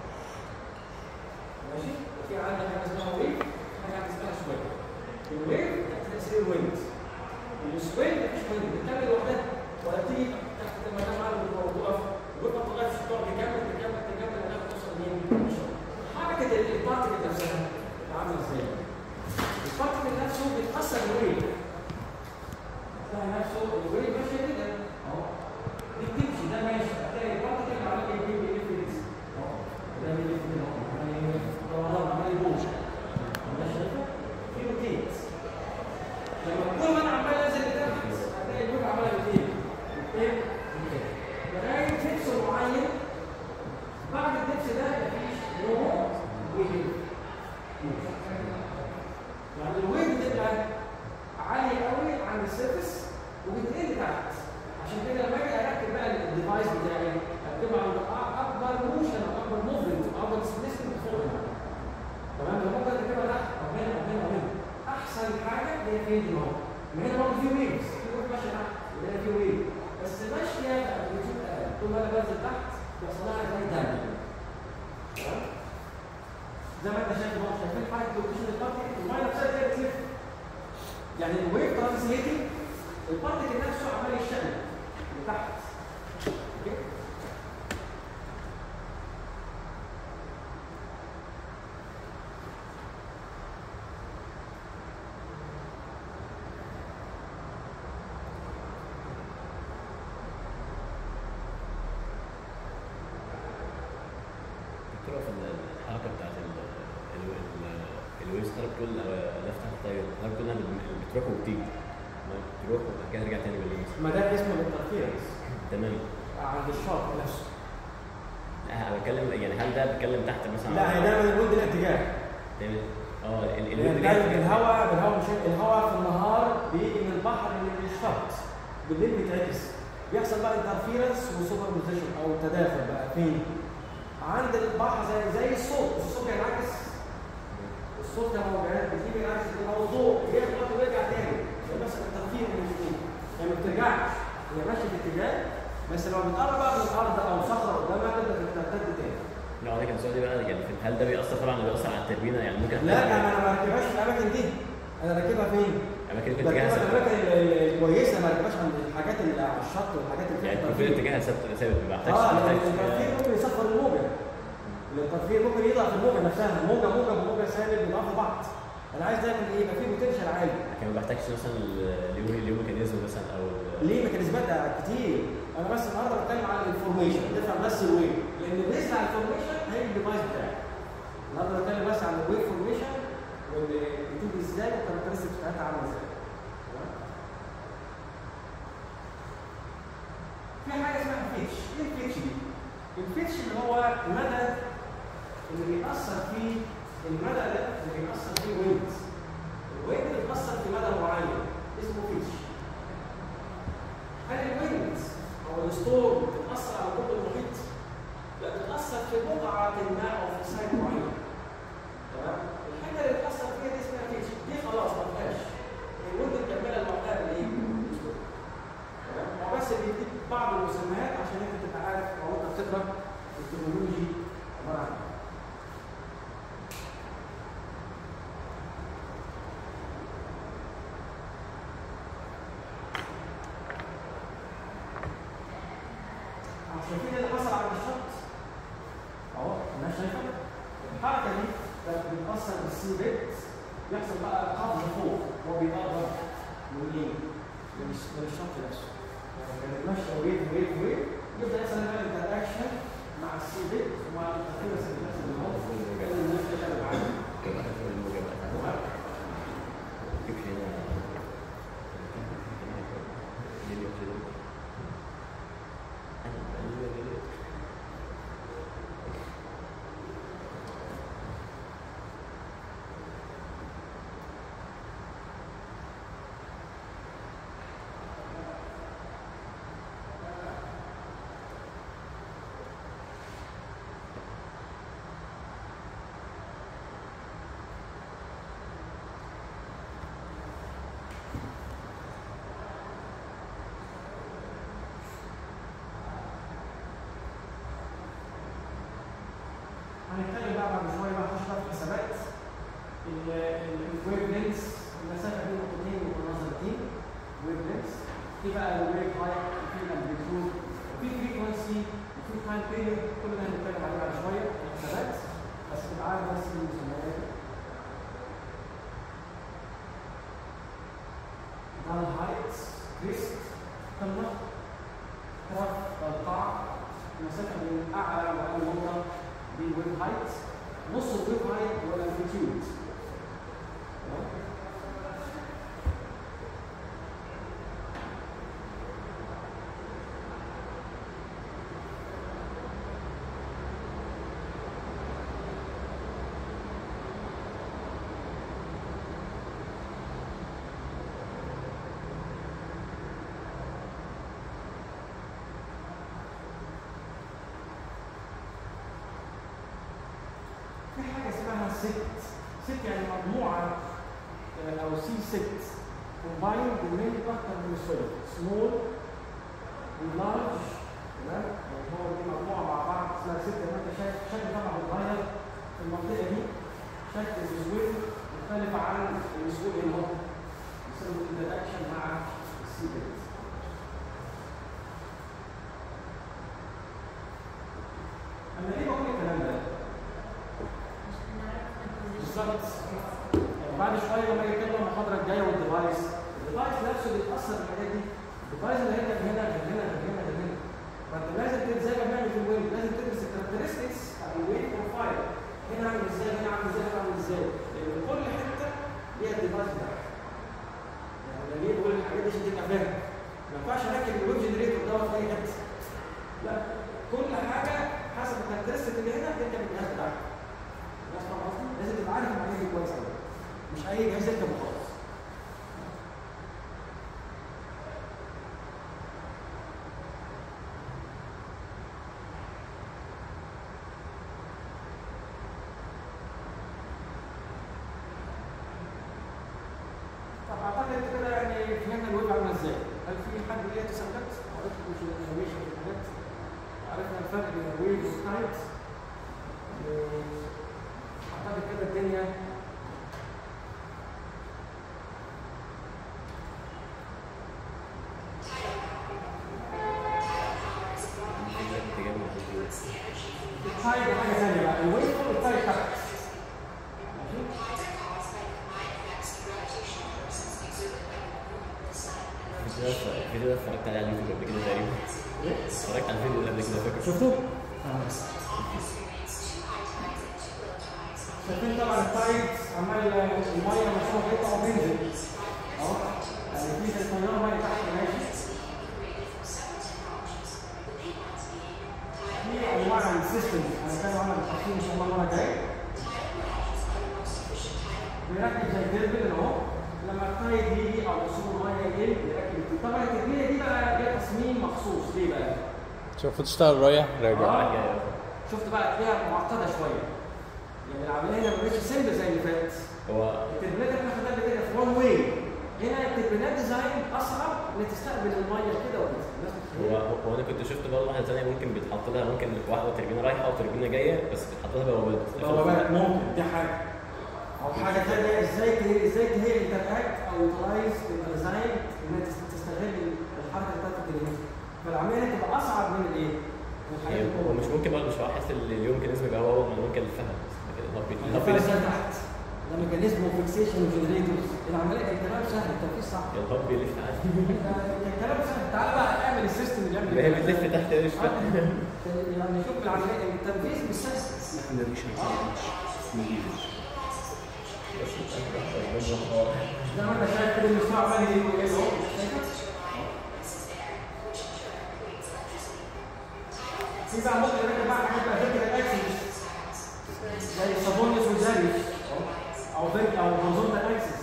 S1: ماشي في عندنا حاجه اسمها ويف حاجه اسمها سويلنج الويف تحت تاثير الويند السويلنج مفيش ويند بتكمل لوحدها ولا بتيجي تحت لما ده معلم وتقف وتقف لغايه تقعد تكمل تكمل تكمل لغايه ما توصل لمين؟ حركه البارتكل نفسها عامله ازاي؟ البارتكل نفسه بيتاثر بالويف هتلاقي نفسه الويف ماشيه كده اهو دي بتمشي ده ماشي هتلاقي البارتكل عمال ايه بيلف بيلف اهو ده بيلف كده اهو عمال يلف طبعا عمال يبوظ ماشي شايفه؟ في روتيت لما كل ما انا عمال انزل لتحت هتلاقي الويف عمال يروتيت ايه؟ لغايه فيكس معين بعد الدبس ده مفيش نو ويف يعني الويف بتبقى عالية قوي عن السيرفس وبتقل تحت عشان كده لما اجي اركب بقى الديفايس بتاعي اركبه عند اكبر موشن او اكبر موفمنت او اكبر ديسبيسمنت فوق هنا تمام لو ممكن اركبها تحت او هنا او هنا او هنا احسن حاجه هي فين دي اهو ما هنا برضه في ويفز في ويف ماشيه تحت وهنا في ويف بس ماشيه بامبليتيود اقل طول ما انا بنزل تحت بيحصل لها زي دم تمام زي ما انت شايف اهو شايفين حركه روتيشن البارتكل الميه نفسها زي بتلف يعني الويف ترانسليتنج البارتكل نفسه عمال يشتغل لتحت اوكي
S2: دكتورة في الحركة بتاعت ال- ال- ال- الويست حضرتك بتقول لفت تحت الطيارة حضرتك بتقول انها بت- بتروح وبتيجي ما بتروح وبعد كده ترجع تاني بالليل
S1: ما ده اسمه الانترفيرنس
S2: تمام
S1: عند الشاط نفسه
S2: لا انا بتكلم يعني هل ده بيتكلم تحت مثلا
S1: لا هي دايما الويند الاتجاه
S2: تمام اه ال- ال-
S1: يعني
S2: الويند
S1: دايما
S2: جاي-
S1: الهواء بالهواء مش الهواء في النهار بيجي من البحر للشط بالليل بيتعكس بيحصل بقى انترفيرنس وسوبر بوزيشن او تداخل بقى فين؟ عند البحر زي زي الصوت الصوت بينعكس الصوت لما موجات بتيجي بينعكس او ضوء بيخبط ويرجع تاني يعني مثلا الترفيه من الاثنين يعني ما بترجعش هي ماشيه في اتجاه بس لو بتقرب بقى من الارض او صخره قدامها تبدا ترتد تاني
S2: لا ده كان سؤالي بقى يعني في- هل ده بيأثر طبعا بيأثر على التربينه يعني ممكن
S1: لا انا ما بركبهاش في الاماكن دي انا راكبها فين؟
S2: اماكن يكون
S1: بركبها
S2: اتجاهها
S1: في
S2: ثابت
S1: الاماكن ال- ال- الكويسه ما بركبهاش عند الحاجات اللي على الشط والحاجات اللي
S2: يعني
S1: فيها
S2: البروفيل
S1: ترفيه.
S2: اتجاهها ثابت ثابت ما بحتاجش
S1: اه
S2: ما
S1: لان
S2: بحتاجش-
S1: الترفيه ممكن يصفر الموجه الترفيه ممكن يضعف الموجه نفسها موجه موجه وموجه سالب بيضعفوا بعض انا عايز دايما ايه يبقى في بوتنشال عالي
S2: لكن ما بحتاجش مثلا اليوم اليوم ميكانيزم مثلا او ال-
S1: ليه ميكانيزمات ده كتير انا بس النهارده بتكلم عن الانفورميشن تفهم بس الويف لان بيزد على الانفورميشن هي الديفايس بتاعك النهارده بتكلم بس عن الويف فورميشن واللي بتيجي ازاي والكاركترستكس بتاعتها عامله ازاي تمام؟ في حاجه اسمها فيتش ايه الفيتش دي؟ الفيتش اللي هو مدى اللي بيأثر فيه المدى ده اللي بيأثر فيه ويند الويند بيتأثر في مدى معين اسمه فيتش هل الويند او الستورم بتأثر على كل المحيط؟ لا بتأثر في بقعة ما او في سايت معين تمام؟ الحته اللي بتأثر فيها دي اسمها فيتش دي خلاص ما فيهاش الويند مكملة لوحدها بالايه؟ بالستورم. تمام؟ هو بس بيديك بعض المسميات عشان انت تبقى عارف او انت بتقرا التكنولوجي عباره عن ايه. شايفين اللي حصل على الشط؟ اهو الناس شايفه الحركه دي كانت بتاثر بالسي بيت يحصل بقى قفز فوق هو بيقرب من ايه؟ من الش- من الشط نفسه يعني كانت ماشيه ويف ويف ويف يبدا يحصل بقى انتراكشن مع السي بيت ومع التركيبه اللي بتحصل من هون كان الناس تشتغل معاها
S2: كما أشهر الموجبات كيف هنا
S1: هنتكلم بقى بعد شويه بقى نخش بقى في حسابات الويف لينكس المسافه بين النقطتين متناظرتين ويف لينكس في بقى الويف هايت وفي الامبليتيود وفي فريكونسي وفي تايم بيريود كل ده هنتكلم عليه بعد شويه في الحسابات بس تبقى عارف بس المسميات ده الهايت كريست قمه طرف القاع المسافه بين اعلى واقل نقطه دي الويف هايت نص الويف هايت هو الامبليتيود في حاجه اسمها ست ست يعني مجموعه آه، او سي ست كومبايند من اكثر من سوليد سمول ولارج تمام يعني هو دي مجموعه مع بعض اسمها ست زي ما انت شايف الشكل طبعا بيتغير في المنطقه دي شكل الزويل مختلف عن الزويل اللي هو بسبب الانتراكشن مع السي بيت انا ليه بقول الكلام ده؟ بالظبط يعني بعد شويه لما يجي يتكلم المحاضره الجايه والديفايس الديفايس نفسه بيتاثر بالحاجات دي الديفايس اللي هيركب هنا غير هنا غير هنا غير هنا فانت لازم تدرس زي ما بنعمل في الويب لازم تدرس الكاركترستكس بتاع الويب بروفايل هنا عامل ازاي هنا عامل ازاي هنا عامل ازاي لان كل حته ليها الديفايس بتاعها يعني لما جيت بقول الحاجات دي عشان تبقى فاهم ما ينفعش اركب الويب جنريتور دوت في اي حته لا كل حاجه حسب الكاركترستك اللي هنا تركب الجهاز بتاعك الناس فاهم قصدي؟ لازم تبقى عارف المعلومه دي كويس قوي مش اي جهاز يركب وخلاص طب اعتقد كده يعني فهمنا الويب عامله ازاي هل في حد ليه تساؤلات؟ عرفت مش الانفورميشن في الحاجات عرفنا الفرق بين الويب والتايت اعتقد كده الدنيا التايت ده حاجه ثانيه بقى الويب والتايت تحت ماشي
S2: الفيديو ده اتفرجت عليه على اليوتيوب قبل كده تقريبا اتفرجت على الفيديو ده قبل كده فاكر
S1: شفتوا؟ شايفين طبعا التايت عمال الميه مشروع بيطلع وبينزل اهو يعني في التيار ميه تحت ماشي في انواع السيستم هنتكلم عنها بالتفصيل ان شاء الله المره الجايه بيركب زي تربل اهو لما التايد يجي او وصول الميه يقل يركب التربية. طبعا التربيه دي بقى ليها تصميم مخصوص ليه بقى؟
S3: شوف تشتغل رايح راجع
S1: آه. شفت بقى تلاقيها معقده شويه يعني العمليه هنا ما بقتش سيمبل زي اللي فات
S2: هو
S1: التربينات اللي احنا خدناها قبل كده في وان واي هنا التربينات ديزاين اصعب انك تستقبل الميه كده وكده الناس
S2: هو
S1: متخيله
S2: هو انا كنت شفت برضه واحده ثانيه ممكن بيتحط لها ممكن واحده تربينه رايحه وتربينه جايه بس بيتحط لها بوابات
S1: بوابات ممكن دي حاجه او حاجه ثانيه ازاي ت- ازاي هي انتراكت او يوتلايز الديزاين انها تست- تستغل الحركه بتاعت التليفون فالعمليه هنا تبقى اصعب من الايه؟ من الحاجات
S2: يعني هو
S1: الأخرى.
S2: مش ممكن برضه مش هو حاسس ان اليوم كان اسمه يبقى هو اول ما ممكن الفهم الهب الهب
S1: الفرق
S2: يلف
S1: ده تحت ده ميكانيزم وفيكسيشن وجنريتورز العمليه كان كلام سهل التنفيذ صح
S2: الهب يلف عادي
S1: كان كلام سهل تعال بقى اعمل السيستم اللي يعمل
S2: اللي هي
S1: كده.
S2: بتلف تحت مش فاهم
S1: آه، يعني شوف العمليه التنفيذ مش سهل
S4: احنا ريش نجيبش
S1: زي ما انت شايف كده المستوى عمال يجي ايه اهو في بقى ممكن نركب بقى حاجات بقى فيرتيكال اكسس زي السابونس والزاريوس او فيرت او هورزونتال اكسس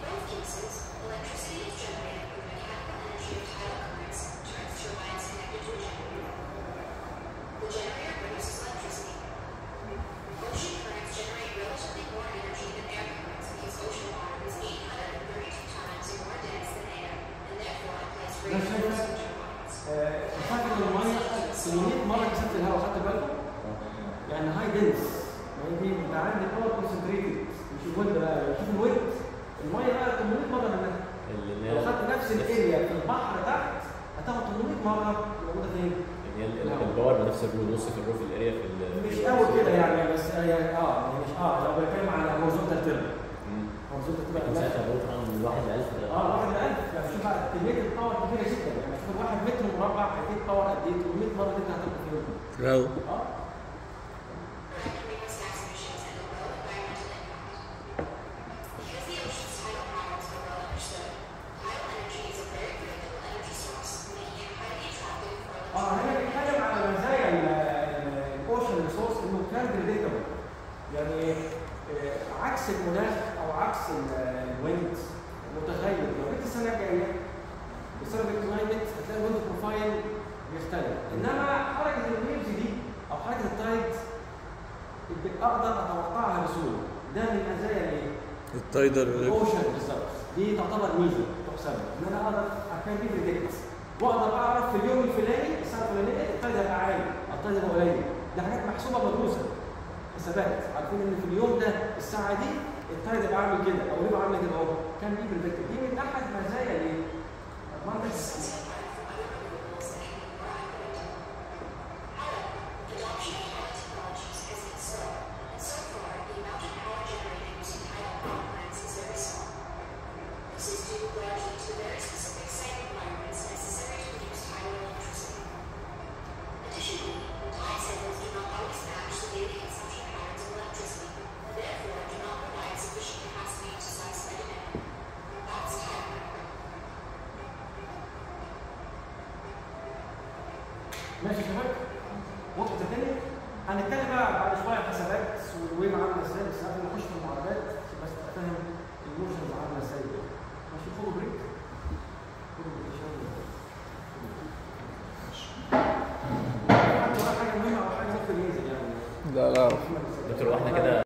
S1: ده شايفه آه، فاكر ان الميه 800 مره كسبت الهواء خدت بالكم؟ يعني هاي دنس ما هي دي انت عندك باور كونسنتريتد مش الويند بقى شوف الويند الميه بقى 800 مره منها
S2: اللي
S1: لو
S2: هي
S1: خدت نفس الاريا في البحر تحت هتاخد 800 مره موجوده فين؟
S2: اللي هي ال- ال- الباور بنفس الرول نص في الروف الاريا في ال-
S1: مش
S2: في
S1: قوي
S2: ال-
S1: كده يعني بس يعني اه يعني مش اه لو بتكلم على هورزونتال تيرم
S2: مم.
S1: هورزونتال
S2: لكن
S1: تيرم
S2: ساعتها الروف طبعا من واحد ل 1000 ده
S1: اه واحد لألف يعني شوف بقى كمية الباور كبيرة جدا يعني شوف الواحد متر مربع هيديك باور قد ايه 800 مرة انت هتبقى فين؟
S3: راو
S1: اه اه هنا بنتكلم على مزايا الاوشن ريسورس انه كان بريدكتبل يعني آه، عكس المناخ او عكس الويند متغير لو جيت السنه الجايه بسبب الكلايمت هتلاقي الويند بروفايل بيختلف انما حركه الويفز دي او حركه التايد اقدر اتوقعها بسهوله ده من مزايا الايه؟
S3: التايدر
S1: الاوشن بالظبط دي تعتبر ميزه تحسب ان انا اقدر اكان دي بريدكت واقدر اعرف في اليوم الفلاني الساعه الفلانيه التايد هيبقى عالي التايد هيبقى قليل دي حاجات محسوبه مدروسه حسابات عارفين ان في اليوم ده الساعه دي التايد هيبقى عامل كده او يبقى عامل كده اهو كان دي بريدكت دي من احد مزايا الايه؟ advantages. ماشي يا شباب؟ وقت تاني هنتكلم بقى بعد شويه عن حسابات والويب عامله ازاي بس قبل ما نخش في المعادلات عشان بس تبقى فاهم الموشنز عامله ازاي ماشي خدوا بريك خدوا بريك عشان حاجه مهمه او حاجه ممكن ينزل يعني
S3: لا لا
S2: دكتور واحده كده